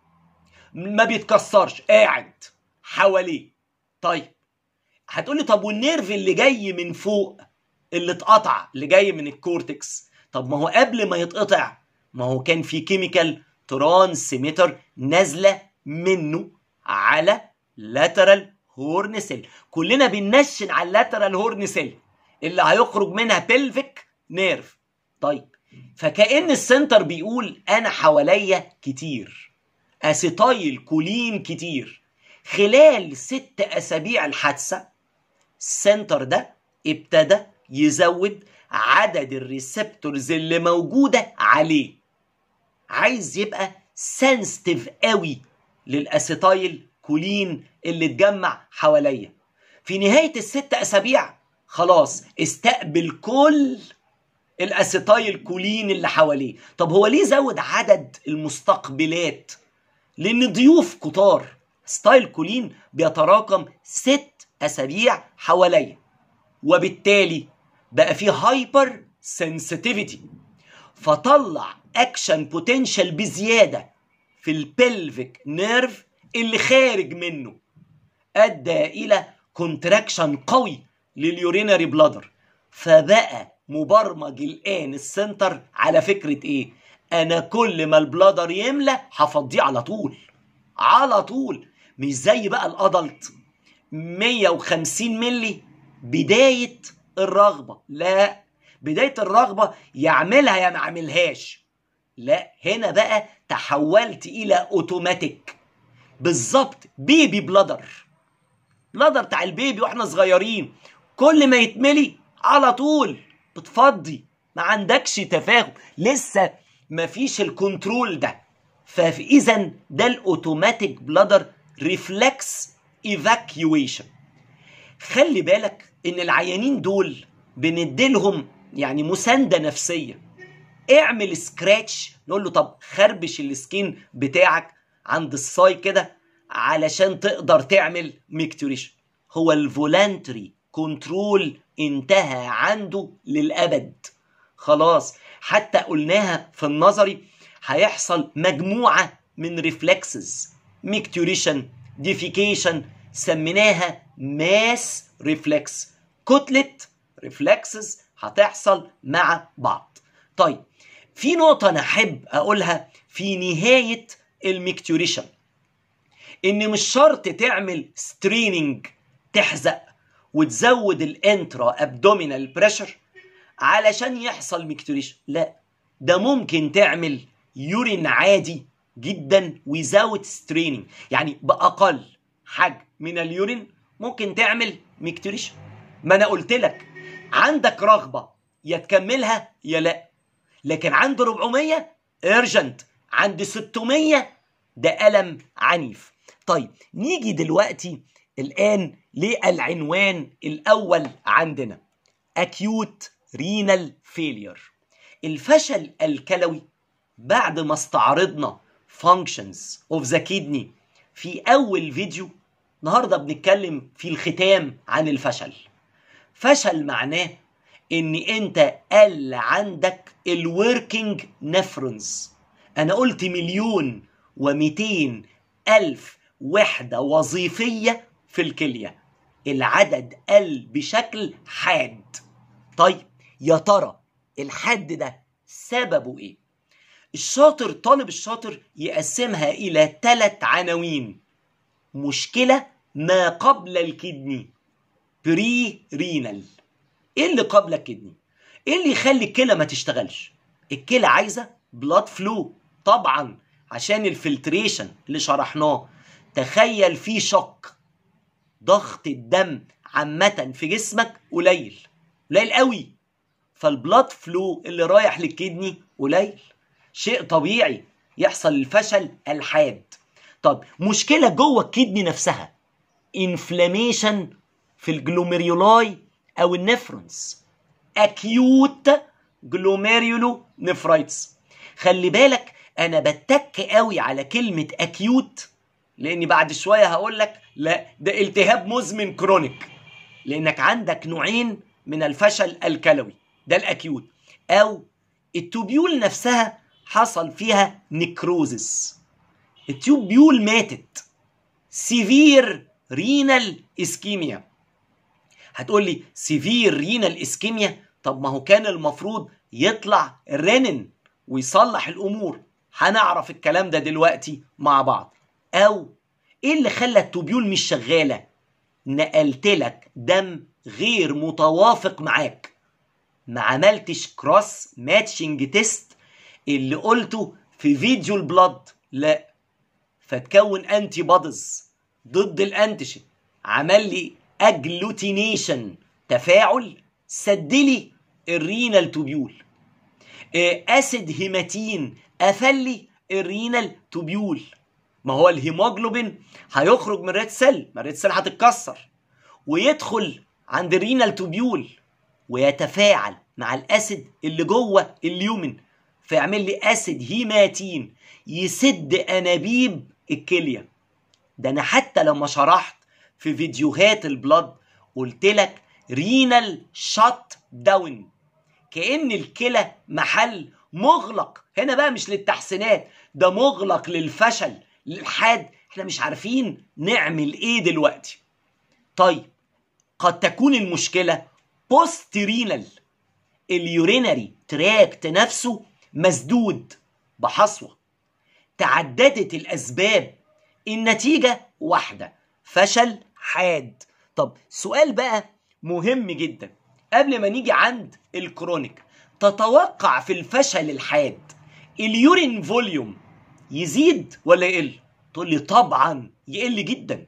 ما بيتكسرش قاعد حواليه طيب هتقولي طب والنيرف اللي جاي من فوق اللي اتقطع اللي جاي من الكورتكس طب ما هو قبل ما يتقطع ما هو كان في كيميكال ترانسميتر نازله منه على لاترال هورن سيل كلنا بننشن على اللاترال هورن سيل اللي هيخرج منها بلفيك نيرف طيب فكأن السنتر بيقول انا حواليا كتير اسيتايل كولين كتير خلال ست اسابيع الحادثه السنتر ده ابتدى يزود عدد الريسبتورز اللي موجوده عليه عايز يبقى سنسيتيف قوي للاسيتايل كولين اللي اتجمع حواليا في نهايه الست اسابيع خلاص استقبل كل الاسيتايل كولين اللي حواليه طب هو ليه زود عدد المستقبلات لان ضيوف كتار ستايل كولين بيتراكم ست اسابيع حواليا وبالتالي بقى في هايبر سنسيتيفيتي فطلع اكشن بوتنشال بزياده في البلفيك نيرف اللي خارج منه ادى الى كونتراكشن قوي لليورينري بلادر فبقى مبرمج الان السنتر على فكره ايه انا كل ما البلادر يملى هفضيه على طول على طول مش زي بقى الادلت 150 ملي بدايه الرغبه لا بدايه الرغبه يعملها يا ما عملهاش لا هنا بقى تحولت الى اوتوماتيك بالظبط بيبي بلادر بلادر بتاع البيبي واحنا صغيرين كل ما يتملي على طول بتفضي ما عندكش تفاهم لسه ما فيش الكنترول ده فاذا ده الاوتوماتيك بلادر ريفلكس ايفاكيويشن خلي بالك ان العيانين دول بنديلهم يعني مسانده نفسيه اعمل سكراتش نقول له طب خربش السكين بتاعك عند الصاي كده علشان تقدر تعمل ميكتوريشن هو الفولانتري كنترول انتهى عنده للابد خلاص حتى قلناها في النظري هيحصل مجموعه من ريفلكسز ميكتوريشن ديفيكيشن سميناها ماس ريفلكس كتله ريفلكسز هتحصل مع بعض طيب في نقطة أنا أحب أقولها في نهاية الميكتوريشن إن مش شرط تعمل ستريننج تحزق وتزود الانترا ابدومينال بريشر علشان يحصل ميكتوريشن لا ده ممكن تعمل يورين عادي جدا without straining يعني باقل حجم من اليورين ممكن تعمل ميكتوريشن ما انا قلت لك عندك رغبه يا تكملها يا لا لكن عند 400 ارجنت عند 600 ده الم عنيف طيب نيجي دلوقتي الان للعنوان الاول عندنا acute renal failure الفشل الكلوي بعد ما استعرضنا functions of the kidney في اول فيديو النهارده بنتكلم في الختام عن الفشل فشل معناه ان انت قل عندك الوركينج نفرونز انا قلت مليون ومئتين الف وحدة وظيفية في الكلية العدد قل بشكل حاد طيب يا ترى الحد ده سببه ايه الشاطر طالب الشاطر يقسمها الى ثلاث عناوين مشكلة ما قبل الكدني بري رينال ايه اللي قبل الكدني ايه اللي يخلي الكلى ما تشتغلش الكلى عايزه بلاد فلو طبعا عشان الفلتريشن اللي شرحناه تخيل في شك ضغط الدم عامة في جسمك قليل قليل قوي فالبلاد فلو اللي رايح للكدني قليل شيء طبيعي يحصل الفشل الحاد طب مشكلة جوه الكدني نفسها انفلاميشن في الجلوميريولاي او النفرونز اكيوت جلوميريولو نفرايتس خلي بالك انا بتك قوي على كلمة اكيوت لاني بعد شوية هقول لك لا ده التهاب مزمن كرونيك لانك عندك نوعين من الفشل الكلوي ده الاكيوت او التوبيول نفسها حصل فيها نكروزس التوبيول ماتت سيفير رينال اسكيميا هتقول لي سيفير رينال اسكيميا طب ما هو كان المفروض يطلع رينين ويصلح الامور هنعرف الكلام ده دلوقتي مع بعض او ايه اللي خلى التوبيول مش شغاله نقلت لك دم غير متوافق معاك ما عملتش كروس ماتشنج تيست اللي قلته في فيديو البلد لا فتكون انتي بوديز ضد الانتيجين عمل لي اجلوتينيشن تفاعل سدلي الرينال توبيول اسيد هيماتين قفلي الرينال توبيول ما هو الهيموجلوبين هيخرج من ريد سيل ما الريد سيل هتتكسر ويدخل عند الرينال توبيول ويتفاعل مع الاسيد اللي جوه اليومن فيعمل لي اسيد هيماتين يسد انابيب الكليه ده انا حتى لما شرحت في فيديوهات البلد قلت لك رينال شات داون كأن الكلى محل مغلق هنا بقى مش للتحسينات ده مغلق للفشل للحاد احنا مش عارفين نعمل ايه دلوقتي طيب قد تكون المشكلة بوست رينال اليورينري تراكت نفسه مسدود بحصوة تعددت الأسباب النتيجة واحدة فشل حاد طب سؤال بقى مهم جدا قبل ما نيجي عند الكرونيك تتوقع في الفشل الحاد اليورين فوليوم يزيد ولا يقل تقول لي طبعا يقل جدا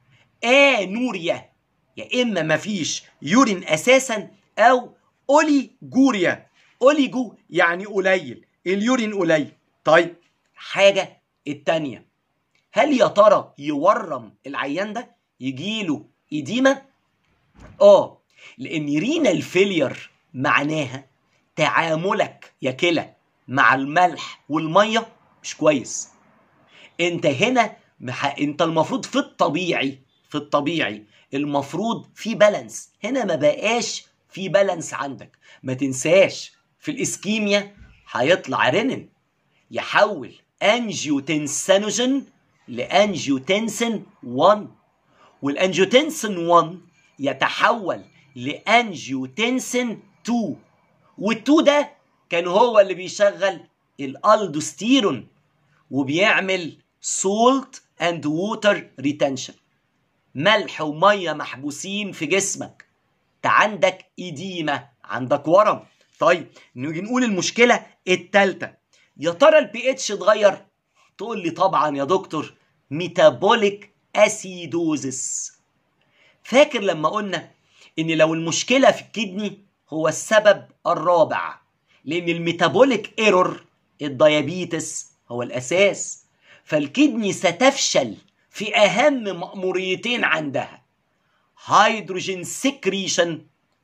انوريا يا اما مفيش يورين اساسا او اوليجوريا اوليجو يعني قليل اليورين قليل طيب حاجه التانيه هل يا ترى يورم العيان ده يجيله إديمة؟ آه لأن رينال فيلير معناها تعاملك يا كلى مع الملح والمية مش كويس انت هنا مح... انت المفروض في الطبيعي في الطبيعي المفروض في بالانس هنا ما بقاش في بالانس عندك ما تنساش في الاسكيميا هيطلع رينين يحول انجيوتنسينوجين لانجيوتنسين 1 والانجيوتنسين 1 يتحول لانجيوتنسين 2 وال2 ده كان هو اللي بيشغل الالدوستيرون وبيعمل سولت اند ووتر ريتنشن ملح وميه محبوسين في جسمك انت عندك إديمة عندك ورم طيب نيجي نقول المشكله الثالثه يا ترى البي اتش اتغير تقول لي طبعا يا دكتور ميتابوليك اسيدوزس فاكر لما قلنا ان لو المشكله في الكدني هو السبب الرابع لان الميتابوليك ايرور الديابيتس هو الاساس فالكدني ستفشل في اهم مأموريتين عندها هيدروجين سكريشن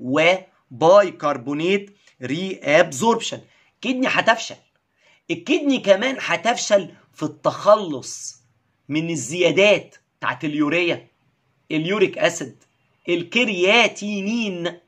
وبايكربونات ري ابزوربشن كدني هتفشل الكدني كمان هتفشل في التخلص من الزيادات بتاعت اليوريا اليوريك اسيد الكرياتينين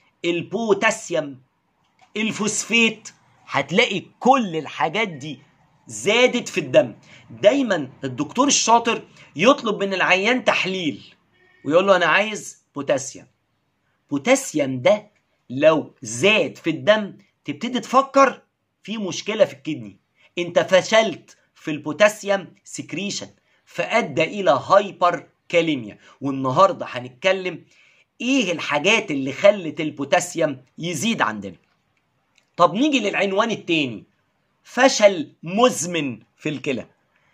البوتاسيوم الفوسفات هتلاقي كل الحاجات دي زادت في الدم دايما الدكتور الشاطر يطلب من العيان تحليل ويقول له انا عايز بوتاسيوم بوتاسيوم ده لو زاد في الدم تبتدي تفكر في مشكله في الكدني انت فشلت في البوتاسيوم سكريشن فادى الى هايبر كاليميا والنهارده هنتكلم ايه الحاجات اللي خلت البوتاسيوم يزيد عندنا طب نيجي للعنوان التاني فشل مزمن في الكلى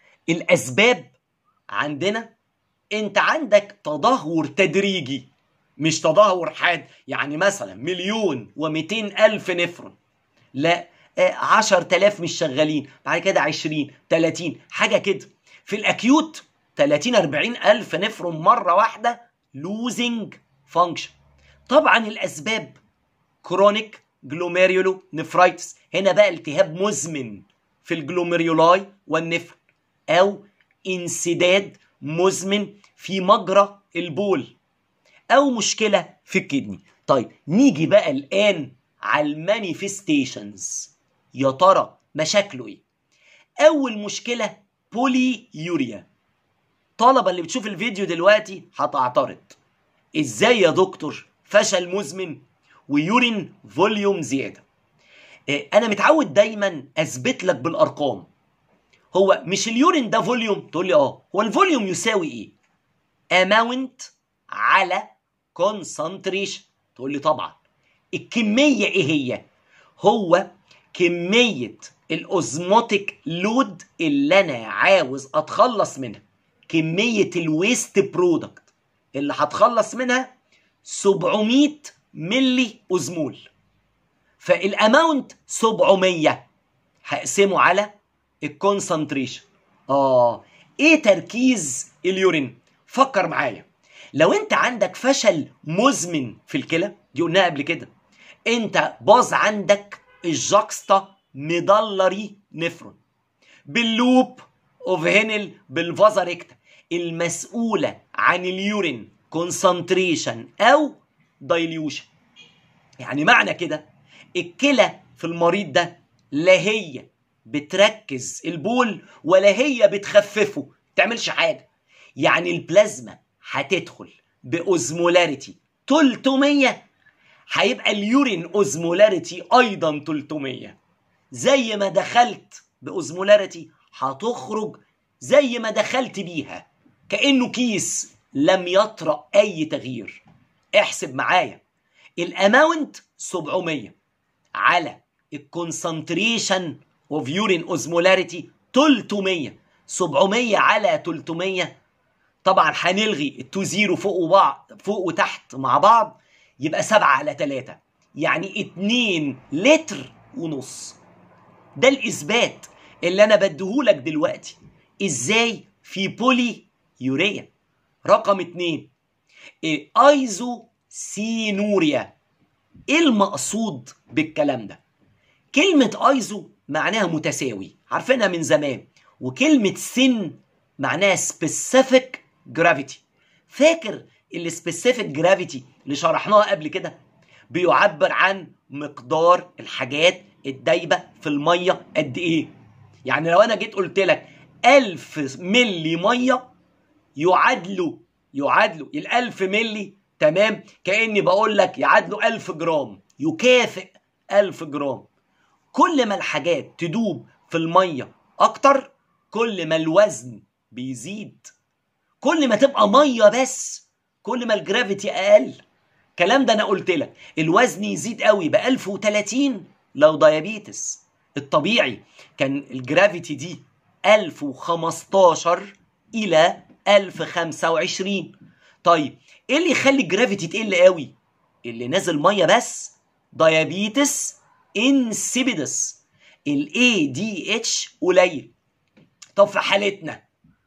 الاسباب عندنا انت عندك تدهور تدريجي مش تدهور حاد يعني مثلا مليون ومئتين الف نفرون لا عشر تلاف مش شغالين بعد كده عشرين تلاتين حاجة كده في الأكيوت تلاتين أربعين ألف نفرون مرة واحدة لوزنج فانكشن طبعا الأسباب كرونيك جلوميريولو نفرايتس هنا بقى التهاب مزمن في الجلوميريولاي والنفر أو انسداد مزمن في مجرى البول أو مشكلة في الكدني طيب نيجي بقى الآن على المانيفستيشنز يا ترى مشاكله ايه اول مشكله بولي يوريا طلبه اللي بتشوف الفيديو دلوقتي هتعترض ازاي يا دكتور فشل مزمن ويورين فوليوم زياده إيه انا متعود دايما اثبت لك بالارقام هو مش اليورين ده فوليوم تقول لي اه هو الفوليوم يساوي ايه اماونت على كونسنتريشن تقول لي طبعا الكميه ايه هي هو كمية الأوزموتيك لود اللي أنا عاوز أتخلص منها كمية الويست برودكت اللي هتخلص منها 700 ملي أوزمول فالأماونت 700 هقسمه على الكونسنتريشن آه إيه تركيز اليورين؟ فكر معايا لو أنت عندك فشل مزمن في الكلى دي قلناها قبل كده أنت باظ عندك الجاكستا ميدلري نفرون باللوب اوف هينل بالفازا ريكتا المسؤولة عن اليورين كونسنتريشن او دايليوشن يعني معنى كده الكلى في المريض ده لا هي بتركز البول ولا هي بتخففه تعملش حاجة يعني البلازما هتدخل بأوزمولاريتي 300 هيبقى اليورين اوزمولاريتي ايضا 300 زي ما دخلت باوزمولاريتي هتخرج زي ما دخلت بيها كانه كيس لم يطرأ اي تغيير احسب معايا الاماونت 700 على الكونسنتريشن اوف يورين اوزمولاريتي 300 700 على 300 طبعا هنلغي التو زيرو فوق وبعض فوق وتحت مع بعض يبقى سبعة على تلاتة يعني اتنين لتر ونص ده الإثبات اللي أنا بديهولك دلوقتي إزاي في بولي يوريا رقم اتنين ايزو سينوريا ايه المقصود بالكلام ده كلمة ايزو معناها متساوي عارفينها من زمان وكلمة سن معناها specific gravity فاكر السبيسيفيك جرافيتي اللي شرحناها قبل كده بيعبر عن مقدار الحاجات الدايبه في الميه قد ايه يعني لو انا جيت قلت لك 1000 ملي ميه يعادلوا يعادلوا ال 1000 ملي تمام كاني بقول لك يعادلوا 1000 جرام يكافئ 1000 جرام كل ما الحاجات تدوب في الميه اكتر كل ما الوزن بيزيد كل ما تبقى ميه بس كل ما الجرافيتي اقل الكلام ده انا قلت لك الوزن يزيد قوي ب 1030 لو دايابيتس الطبيعي كان الجرافيتي دي 1015 الى 1025 طيب ايه اللي يخلي الجرافيتي تقل قوي اللي نازل ميه بس دايابيتس انسيبيدس الاي دي اتش قليل طب في حالتنا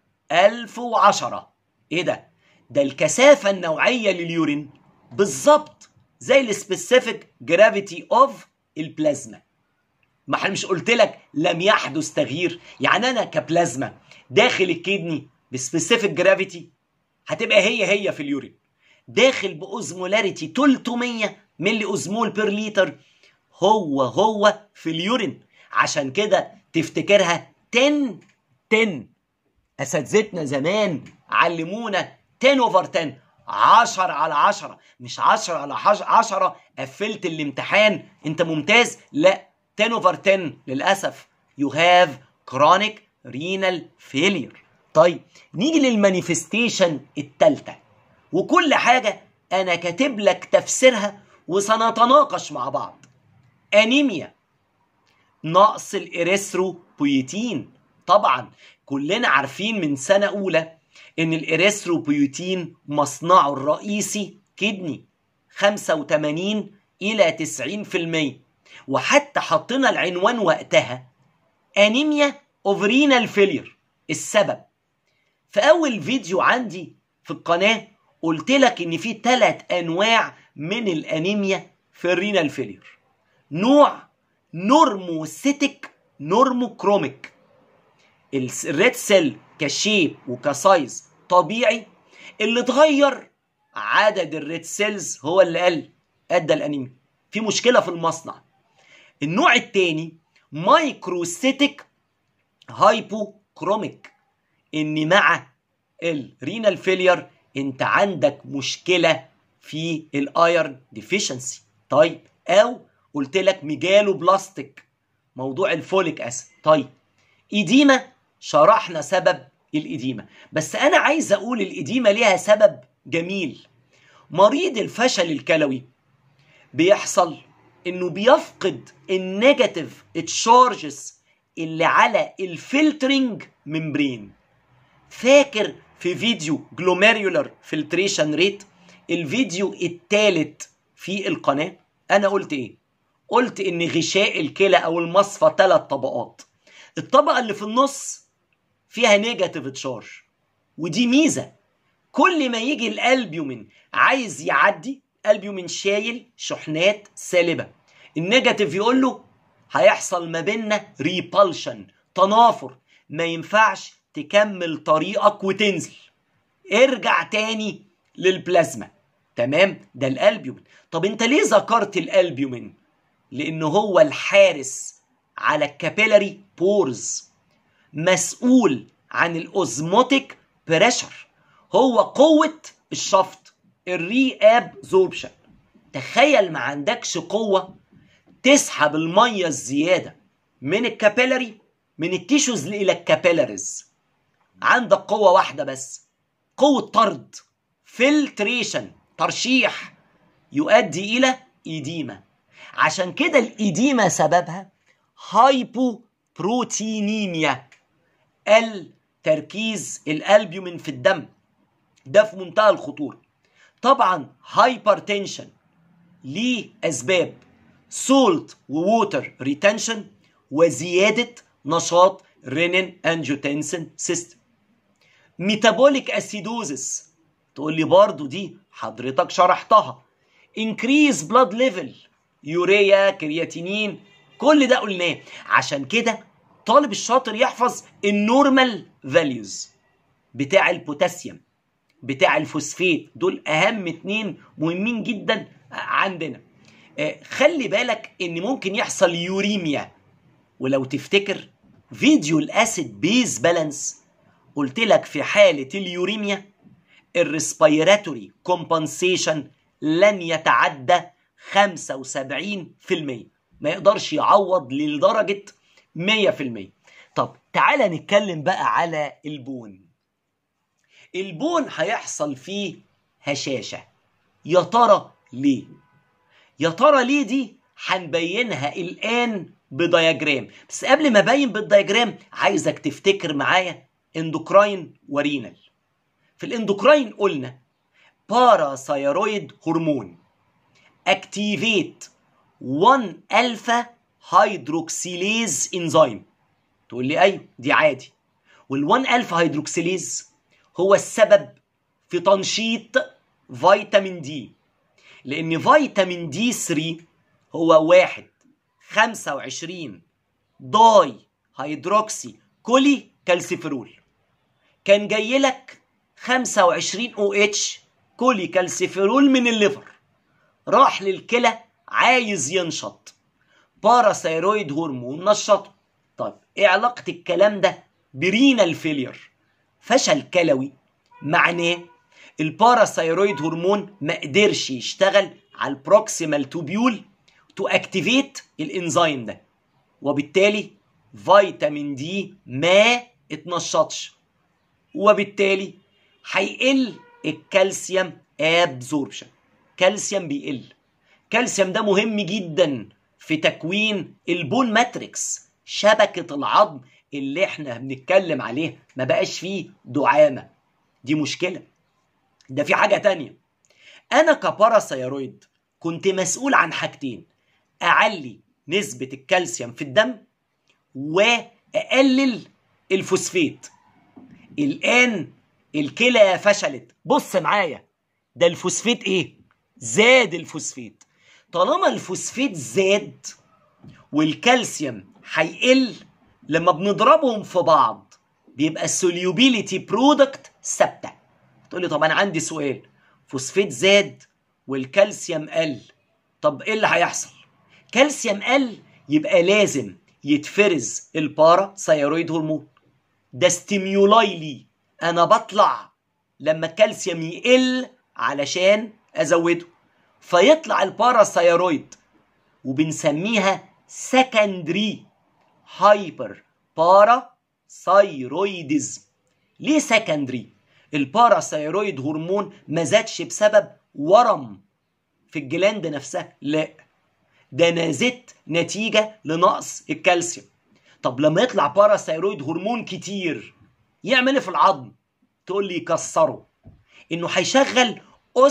1010 ايه ده ده الكثافه النوعيه لليورين بالظبط زي السبيسيفيك جرافيتي اوف البلازما ما احنا مش قلت لك لم يحدث تغيير يعني انا كبلازما داخل الكدني بسبيسيفيك جرافيتي هتبقى هي هي في اليورين داخل باوزمولاريتي 300 ملي اوزمول بير لتر هو هو في اليورين عشان كده تفتكرها 10 10 اساتذتنا زمان علمونا 10 اوفر 10 10 على 10 مش 10 على 10 قفلت الامتحان انت ممتاز لا 10 اوفر 10 للاسف يو هاف كرونيك رينال فيلير طيب نيجي للمانيفستيشن الثالثه وكل حاجه انا كاتب لك تفسيرها وسنتناقش مع بعض انيميا نقص الاريثروبويتين طبعا كلنا عارفين من سنه اولى ان الاريثروبويتين مصنعه الرئيسي كدني 85 الى 90% وحتى حطينا العنوان وقتها انيميا اوفرينال فيلير السبب في اول فيديو عندي في القناه قلت لك ان في ثلاث انواع من الانيميا في الرينال فيلير نوع نورموسيتك نورموكروميك الريد سيل كشيب وكسايز طبيعي اللي اتغير عدد الريد سيلز هو اللي قل ادى الانيميا في مشكله في المصنع النوع الثاني مايكروسيتك هايبوكروميك ان مع الرينال فيلير انت عندك مشكله في الايرن ديفيشنسي طيب او قلت لك ميجالو بلاستيك موضوع الفوليك اسيد طيب ايديما شرحنا سبب الإديمة بس أنا عايز أقول الإديمة ليها سبب جميل مريض الفشل الكلوي بيحصل إنه بيفقد النيجاتيف تشارجز اللي على الفلترنج ممبرين فاكر في فيديو جلوميريولار فلتريشن ريت الفيديو الثالث في القناة أنا قلت إيه؟ قلت إن غشاء الكلى أو المصفى ثلاث طبقات الطبقة اللي في النص فيها نيجاتيف تشارج ودي ميزة كل ما يجي الالبيومين عايز يعدي البيومين شايل شحنات سالبة النيجاتيف يقول له هيحصل ما بيننا ريبالشن تنافر ما ينفعش تكمل طريقك وتنزل ارجع تاني للبلازما تمام ده الالبيومين طب انت ليه ذكرت الالبيومين لانه هو الحارس على الكابيلاري بورز مسؤول عن الاوزموتيك بريشر هو قوة الشفط الري ابزوربشن تخيل ما عندكش قوة تسحب المية الزيادة من الكابيلاري من التيشوز إلى الكابيلاريز عندك قوة واحدة بس قوة طرد فلتريشن ترشيح يؤدي إلى إيديما عشان كده الإيديما سببها هايبو بروتينيميا التركيز الالبيومين في الدم ده في منتهى الخطوره طبعا هايبرتنشن ليه اسباب سولت ووتر ريتنشن وزياده نشاط رينين انجيوتنسين سيستم ميتابوليك اسيدوزس تقول لي برضو دي حضرتك شرحتها انكريز بلاد ليفل يوريا كرياتينين كل ده قلناه عشان كده طالب الشاطر يحفظ النورمال فاليوز بتاع البوتاسيوم بتاع الفوسفيت دول اهم اتنين مهمين جدا عندنا خلي بالك ان ممكن يحصل يوريميا ولو تفتكر فيديو الاسيد بيز بالانس قلت لك في حالة اليوريميا الريسبيراتوري كومبنسيشن لن يتعدى 75% ما يقدرش يعوض لدرجة 100% طب تعالى نتكلم بقى على البون البون هيحصل فيه هشاشة يا ترى ليه يا ترى ليه دي هنبينها الان بدياجرام بس قبل ما ابين بالدياجرام عايزك تفتكر معايا اندوكراين ورينال في الاندوكراين قلنا باراثايرويد هرمون اكتيفيت 1 الفا هيدروكسيليز انزيم تقول لي ايوه دي عادي وال1 الفا هيدروكسيليز هو السبب في تنشيط فيتامين دي لان فيتامين دي 3 هو واحد 25 داي هيدروكسي كولي كالسيفرول كان جاي لك 25 او اتش كولي كالسيفرول من الليفر راح للكلى عايز ينشط باراثايرويد هرمون نشطه طيب ايه علاقه الكلام ده برينال فيلير فشل كلوي معناه الباراثايرويد هرمون ما قدرش يشتغل على البروكسيمال توبيول تو اكتيفيت الانزيم ده وبالتالي فيتامين دي ما اتنشطش وبالتالي هيقل الكالسيوم ابزوربشن كالسيوم بيقل كالسيوم ده مهم جدا في تكوين البون ماتريكس شبكة العظم اللي احنا بنتكلم عليه ما بقاش فيه دعامة دي مشكلة ده في حاجة تانية أنا كباراثايرويد كنت مسؤول عن حاجتين أعلي نسبة الكالسيوم في الدم وأقلل الفوسفيت الآن الكلى فشلت بص معايا ده الفوسفيت إيه؟ زاد الفوسفيت طالما الفوسفيت زاد والكالسيوم هيقل لما بنضربهم في بعض بيبقى السوليوبيليتي برودكت ثابته تقول لي طب انا عندي سؤال فوسفيت زاد والكالسيوم قل طب ايه اللي هيحصل كالسيوم قل يبقى لازم يتفرز البارا ثايرويد هرمون ده ستيميولاي لي انا بطلع لما الكالسيوم يقل علشان ازوده فيطلع الباراثايرويد وبنسميها سكندري هايبر بارا ثايرويدزم ليه سكندري الباراثايرويد هرمون ما زادش بسبب ورم في الجلاند نفسها لا ده انا زدت نتيجه لنقص الكالسيوم طب لما يطلع باراثايرويد هرمون كتير يعمل ايه في العظم تقول لي يكسره انه هيشغل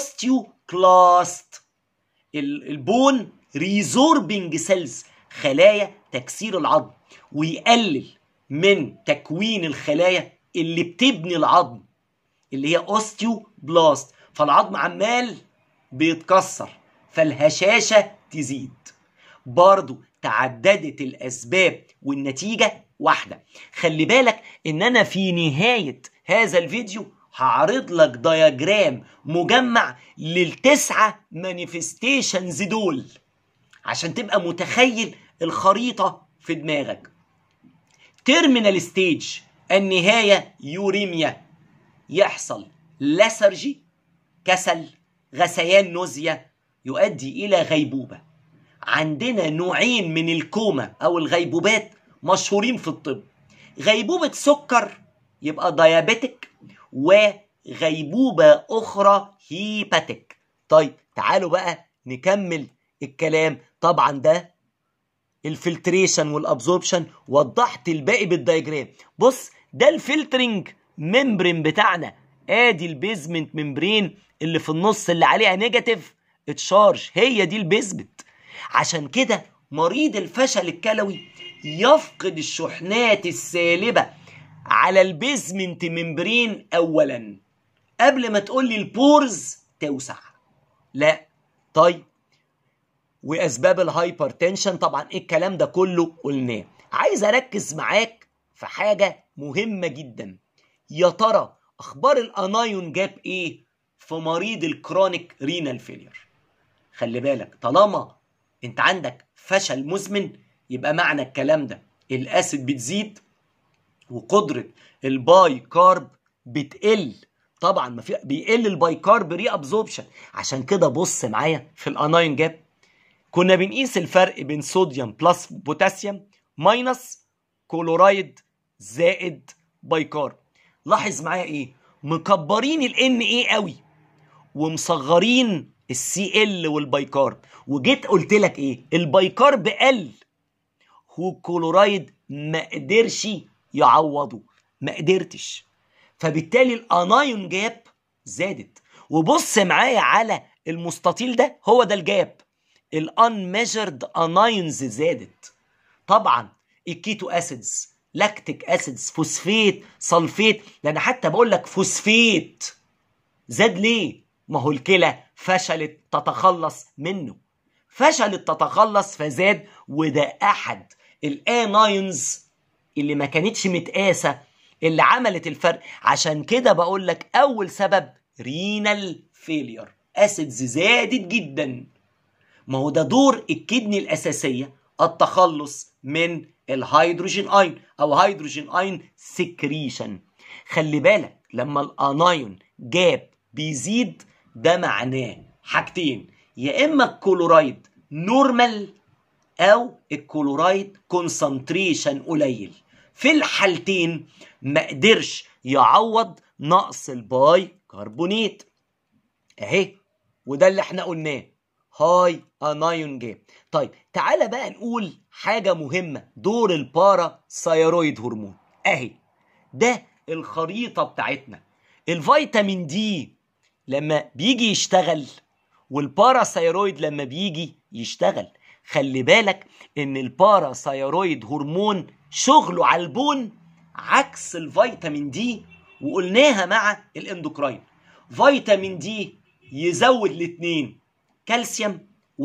اوستيوكلاست البون ريزوربنج سيلز خلايا تكسير العظم ويقلل من تكوين الخلايا اللي بتبني العظم اللي هي اوستيو بلاست فالعظم عمال بيتكسر فالهشاشه تزيد برضو تعددت الاسباب والنتيجه واحده خلي بالك ان انا في نهايه هذا الفيديو هعرض لك دياجرام مجمع للتسعه مانيفستيشنز دول عشان تبقى متخيل الخريطه في دماغك تيرمينال ستيج النهايه يوريميا يحصل لسرجي كسل غثيان نوزيا يؤدي الى غيبوبه عندنا نوعين من الكوما او الغيبوبات مشهورين في الطب غيبوبه سكر يبقى ديابيتك وغيبوبه اخرى هيباتيك طيب تعالوا بقى نكمل الكلام طبعا ده الفلتريشن والابزوربشن وضحت الباقي بالدايجرام بص ده الفلترنج ممبرين بتاعنا ادي البيزمنت ممبرين اللي في النص اللي عليها نيجاتيف اتشارج هي دي البيزمنت عشان كده مريض الفشل الكلوي يفقد الشحنات السالبة على البيزمنت ممبرين اولا قبل ما تقول لي البورز توسع لا طيب واسباب الهايبرتنشن طبعا ايه الكلام ده كله قلناه عايز اركز معاك في حاجه مهمه جدا يا ترى اخبار الانايون جاب ايه في مريض الكرونيك رينال فيلير خلي بالك طالما انت عندك فشل مزمن يبقى معنى الكلام ده الاسيد بتزيد وقدره الباي كارب بتقل طبعا ما في بيقل الباي كارب ري ابزوربشن عشان كده بص معايا في الانايون جاب كنا بنقيس الفرق بين صوديوم بلس بوتاسيوم ماينس كلورايد زائد بايكارب لاحظ معايا ايه مكبرين ال ان ايه قوي ومصغرين السي ال والبايكارب وجيت قلت لك ايه البايكارب قل والكلورايد ما قدرش يعوضه ما قدرتش فبالتالي الانايون جاب زادت وبص معايا على المستطيل ده هو ده الجاب الانميجرد انايونز زادت طبعا الكيتو اسيدز لاكتيك اسيدز فوسفيت سلفيت لان حتى بقول لك فوسفيت زاد ليه ما هو الكلى فشلت تتخلص منه فشلت تتخلص فزاد وده احد الانايونز اللي ما كانتش متقاسه اللي عملت الفرق عشان كده بقول لك اول سبب رينال فيلير اسيدز زادت جدا ما هو ده دور الكدني الاساسيه التخلص من الهيدروجين اين او هيدروجين اين سكريشن خلي بالك لما الانايون جاب بيزيد ده معناه حاجتين يا اما الكلورايد نورمال او الكلورايد كونسنتريشن قليل في الحالتين ما قدرش يعوض نقص الباي كربونيت اهي وده اللي احنا قلناه هاي انايون جاب طيب تعالى بقى نقول حاجة مهمة دور البارا ثايرويد هرمون اهي ده الخريطة بتاعتنا الفيتامين دي لما بيجي يشتغل والباراثايرويد لما بيجي يشتغل خلي بالك ان الباراثايرويد هرمون شغله على البون عكس الفيتامين دي وقلناها مع الاندوكراين فيتامين دي يزود الاثنين كالسيوم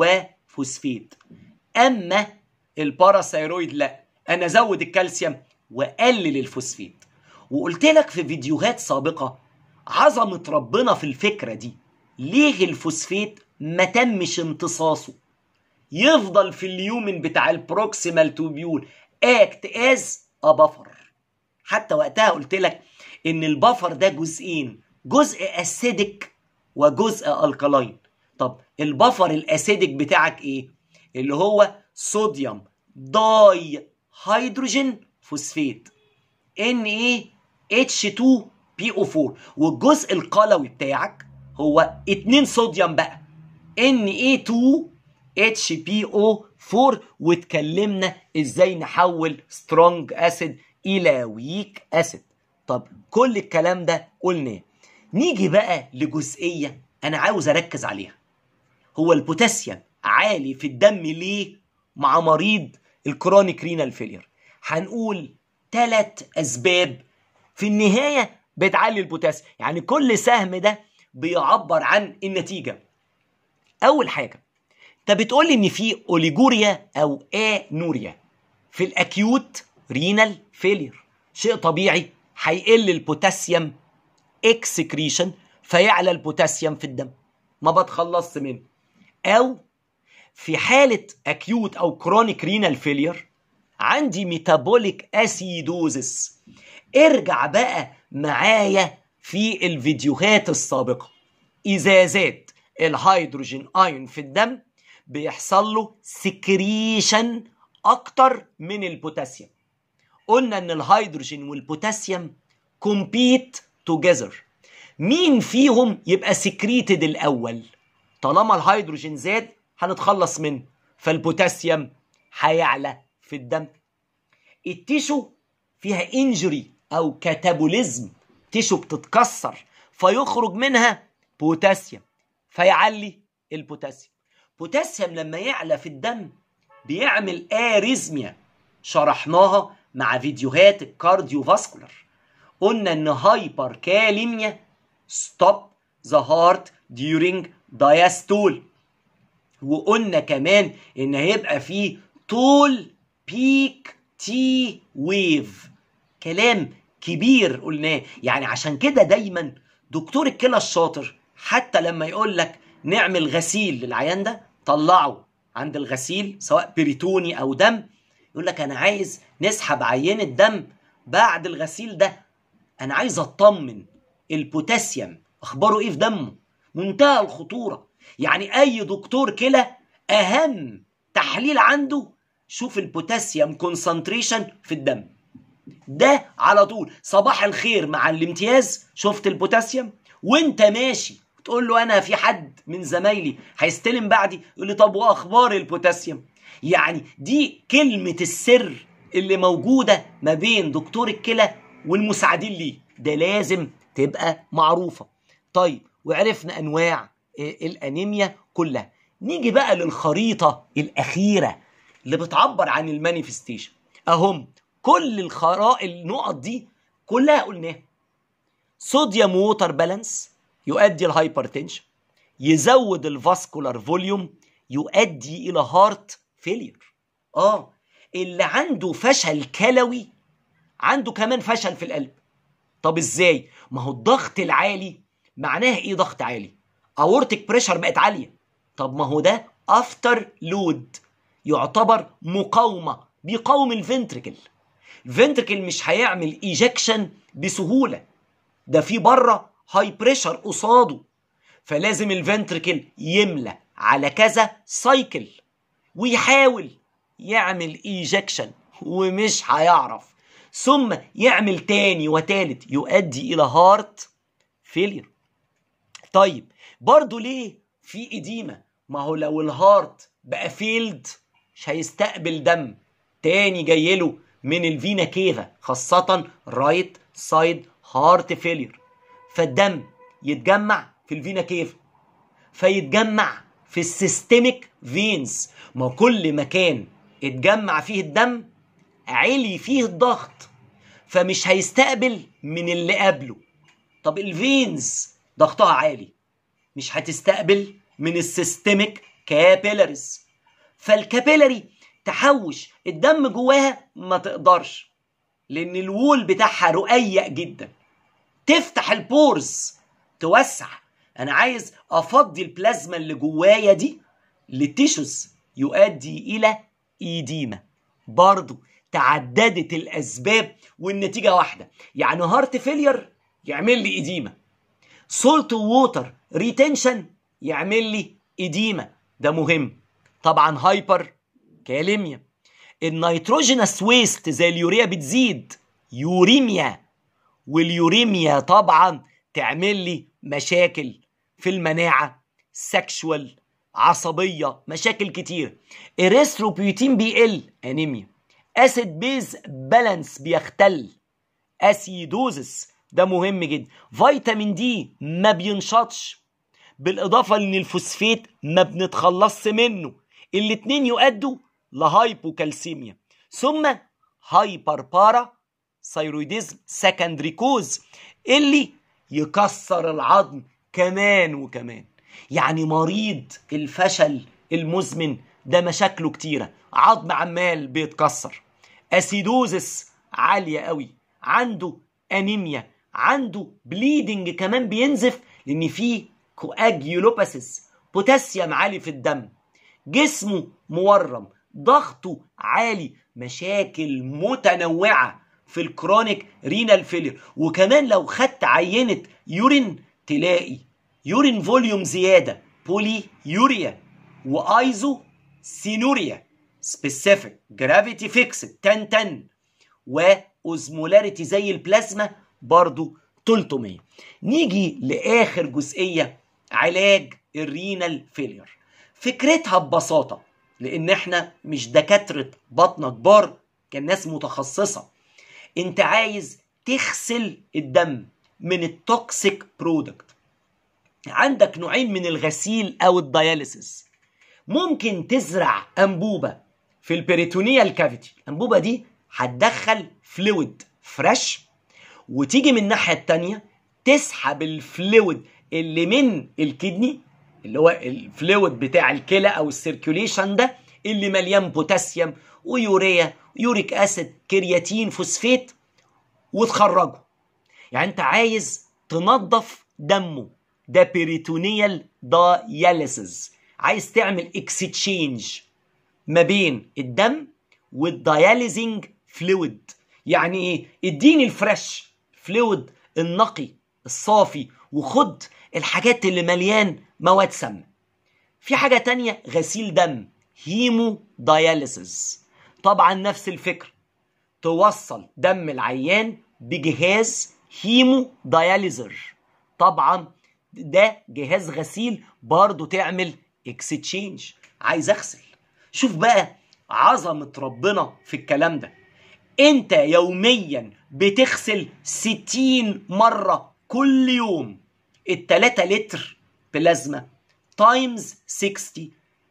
وفوسفيت اما الباراثايرويد لا انا ازود الكالسيوم واقلل الفوسفيت وقلت لك في فيديوهات سابقه عظمه ربنا في الفكره دي ليه الفوسفيت ما تمش امتصاصه يفضل في اليومن بتاع البروكسيمال توبيول اكت از ا بفر حتى وقتها قلت لك ان البفر ده جزئين جزء اسيدك وجزء الكلاين طب البفر الاسيدك بتاعك ايه اللي هو صوديوم داي هيدروجين فوسفيت ان ايه اتش 2 بي او 4 والجزء القلوي بتاعك هو 2 صوديوم بقى ان ايه 2 اتش بي او 4 واتكلمنا ازاي نحول سترونج اسيد الى ويك اسيد طب كل الكلام ده قلناه نيجي بقى لجزئيه انا عاوز اركز عليها هو البوتاسيوم عالي في الدم ليه مع مريض الكرونيك رينال فيلير هنقول ثلاث اسباب في النهايه بتعلي البوتاسيوم يعني كل سهم ده بيعبر عن النتيجه اول حاجه انت بتقول لي ان في اوليجوريا او انوريا في الاكيوت رينال فيلير شيء طبيعي هيقل البوتاسيوم اكسكريشن فيعلى البوتاسيوم في الدم ما بتخلصش منه او في حاله اكيوت او كرونيك رينال فيلير عندي ميتابوليك اسيدوزس ارجع بقى معايا في الفيديوهات السابقه اذا زاد الهيدروجين ايون في الدم بيحصل له سكريشن اكتر من البوتاسيوم قلنا ان الهيدروجين والبوتاسيوم كومبيت توجذر مين فيهم يبقى سكريتد الاول طالما الهيدروجين زاد هنتخلص منه فالبوتاسيوم هيعلى في الدم التيشو فيها انجري او كاتابوليزم تيشو بتتكسر فيخرج منها بوتاسيوم فيعلي البوتاسيوم بوتاسيوم لما يعلى في الدم بيعمل اريزميا شرحناها مع فيديوهات الكارديو فاسكولار قلنا ان هايبر كاليميا ستوب ذا هارت during diastole وقلنا كمان ان هيبقى فيه طول بيك تي ويف كلام كبير قلناه يعني عشان كده دايما دكتور الكلى الشاطر حتى لما يقول لك نعمل غسيل للعيان ده طلعه عند الغسيل سواء بريتوني او دم يقول لك انا عايز نسحب عينه دم بعد الغسيل ده انا عايز اطمن البوتاسيوم اخباره ايه في دمه منتهى الخطوره يعني اي دكتور كلى اهم تحليل عنده شوف البوتاسيوم كونسنتريشن في الدم ده على طول صباح الخير مع الامتياز شفت البوتاسيوم وانت ماشي تقول له انا في حد من زمايلي هيستلم بعدي يقول لي طب واخبار البوتاسيوم يعني دي كلمه السر اللي موجوده ما بين دكتور الكلى والمساعدين ليه ده لازم تبقى معروفه طيب وعرفنا انواع الانيميا كلها نيجي بقى للخريطه الاخيره اللي بتعبر عن المانيفستيشن اهم كل الخرائط النقط دي كلها قلناها صوديوم ووتر بالانس يؤدي الهايبرتنشن يزود الفاسكولار فوليوم يؤدي الى هارت فيلير اه اللي عنده فشل كلوي عنده كمان فشل في القلب طب ازاي ما هو الضغط العالي معناه ايه ضغط عالي اورتك بريشر بقت عاليه طب ما هو ده افتر لود يعتبر مقاومه بيقاوم الفنتركل الفنتركل مش هيعمل ايجكشن بسهوله ده في بره هاي بريشر قصاده فلازم الفنتركل يملى على كذا سايكل ويحاول يعمل ايجكشن ومش هيعرف ثم يعمل تاني وتالت يؤدي الى هارت فيلير طيب برضو ليه في اديمه ما هو لو الهارت بقى فيلد مش هيستقبل دم تاني جايله من الفينا كيفا خاصة رايت سايد هارت فيلير فالدم يتجمع في الفينا كيفا فيتجمع في السيستميك فينز ما كل مكان اتجمع فيه الدم علي فيه الضغط فمش هيستقبل من اللي قبله طب الفينز ضغطها عالي مش هتستقبل من السيستميك كابيلاريز فالكابيلاري تحوش الدم جواها ما تقدرش لان الوول بتاعها رقيق جدا تفتح البورز توسع انا عايز افضي البلازما اللي جوايا دي للتيشوز يؤدي الى ايديما برضو تعددت الاسباب والنتيجه واحده يعني هارت فيلير يعمل لي ايديما سولت ووتر ريتنشن يعمل لي ايديما ده مهم طبعا هايبر كاليميا النيتروجينس ويست زي اليوريا بتزيد يوريميا واليوريميا طبعا تعمل لي مشاكل في المناعه سكشوال عصبيه مشاكل كتير اريثروبيوتين بيقل انيميا اسيد بيز بالانس بيختل اسيدوزس ده مهم جدا فيتامين دي ما بينشطش بالاضافه لان الفوسفات ما بنتخلصش منه الاتنين يؤدوا لهايبوكالسيميا ثم هايبر بارا ثيرويديزم سكندري كوز اللي يكسر العظم كمان وكمان يعني مريض الفشل المزمن ده مشاكله كتيرة عظم عمال بيتكسر اسيدوزس عالية قوي عنده انيميا عنده بليدنج كمان بينزف لان فيه كواجيولوباسيس بوتاسيوم عالي في الدم جسمه مورم ضغطه عالي مشاكل متنوعة في الكرونيك رينال فيلير وكمان لو خدت عينة يورين تلاقي يورين فوليوم زيادة بولي يوريا وايزو سينوريا سبيسيفيك جرافيتي فيكسد 10 10 واوزمولاريتي زي البلازما برضو 300 نيجي لاخر جزئيه علاج الرينال فيلير فكرتها ببساطه لان احنا مش دكاتره بطنه كبار كان ناس متخصصه انت عايز تغسل الدم من التوكسيك برودكت عندك نوعين من الغسيل او الدياليسيس ممكن تزرع انبوبه في البريتونيال كافيتي الانبوبه دي هتدخل فلويد فريش وتيجي من الناحيه التانية تسحب الفلويد اللي من الكدني اللي هو الفلويد بتاع الكلى او السيركيوليشن ده اللي مليان بوتاسيوم ويوريا يوريك اسيد كرياتين فوسفات وتخرجه يعني انت عايز تنظف دمه ده بيريتونيال داياليسيس عايز تعمل اكستشينج ما بين الدم والدياليزنج فلويد يعني ايه اديني الفريش فلويد النقي الصافي وخد الحاجات اللي مليان مواد سامه في حاجه تانية غسيل دم هيمو دياليسيس طبعا نفس الفكره توصل دم العيان بجهاز هيمو دياليزر طبعا ده جهاز غسيل برضه تعمل اكستشينج عايز اغسل شوف بقى عظمة ربنا في الكلام ده انت يوميا بتغسل 60 مرة كل يوم التلاتة لتر بلازما تايمز 60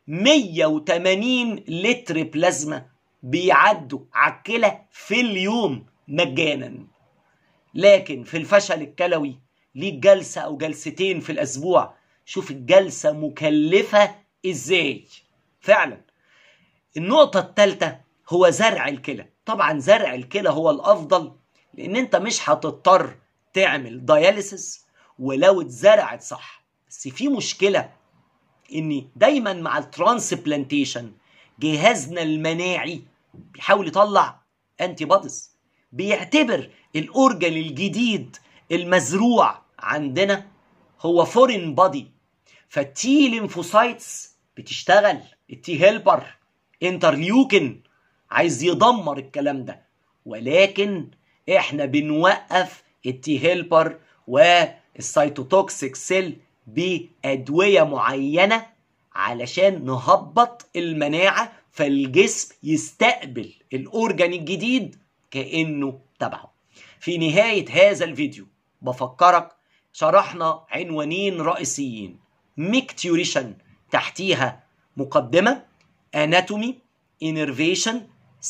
180 لتر بلازما بيعدوا على الكلى في اليوم مجانا لكن في الفشل الكلوي ليك جلسة أو جلستين في الأسبوع شوف الجلسة مكلفة إزاي فعلا النقطة الثالثة هو زرع الكلى طبعا زرع الكلى هو الأفضل لأن أنت مش هتضطر تعمل دياليسيس ولو اتزرعت صح بس في مشكلة إن دايما مع الترانسبلانتيشن جهازنا المناعي بيحاول يطلع انتي بوديز بيعتبر الاورجن الجديد المزروع عندنا هو فورين بادي فالتي ليمفوسايتس بتشتغل التي هيلبر انترليوكن عايز يدمر الكلام ده ولكن احنا بنوقف التي هيلبر والسيتوتوكسيك سيل بادويه معينه علشان نهبط المناعه فالجسم يستقبل الاورجان الجديد كانه تبعه في نهايه هذا الفيديو بفكرك شرحنا عنوانين رئيسيين ميكتيوريشن تحتيها مقدمه اناتومي انرفيشن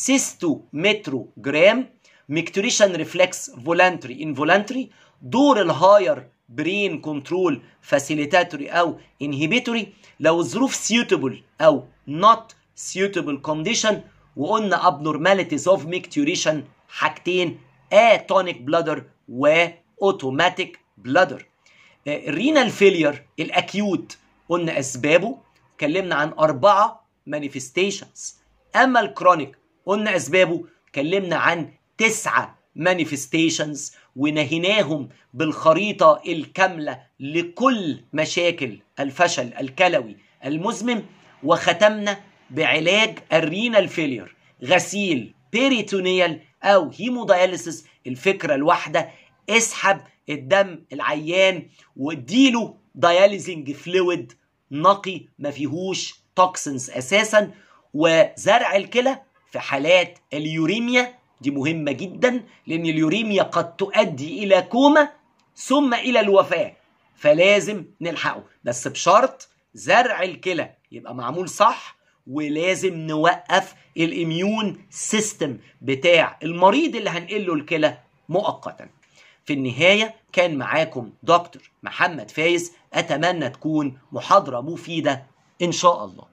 سيستومتروجرام ميكتوريشن ريفلكس فولانتري انفولانتري دور الهاير برين كنترول فاسيليتاتوري او انهبيتوري لو الظروف سيوتبل او نوت suitable condition وقلنا abnormalities of micturition حاجتين atonic bladder و automatic bladder الرينال فيلير الاكيوت قلنا اسبابه اتكلمنا عن اربعه manifestations اما الكرونيك قلنا اسبابه اتكلمنا عن تسعه manifestations ونهيناهم بالخريطه الكامله لكل مشاكل الفشل الكلوي المزمن وختمنا بعلاج الرينال فيلير غسيل بيريتونيال او هيموداياليسيس الفكره الواحده اسحب الدم العيان واديله داياليزنج فلويد نقي ما فيهوش توكسنز اساسا وزرع الكلى في حالات اليوريميا دي مهمه جدا لان اليوريميا قد تؤدي الى كوما ثم الى الوفاه فلازم نلحقه بس بشرط زرع الكلى يبقى معمول صح ولازم نوقف الاميون سيستم بتاع المريض اللي هنقله الكلى مؤقتا في النهاية كان معاكم دكتور محمد فايز أتمنى تكون محاضرة مفيدة إن شاء الله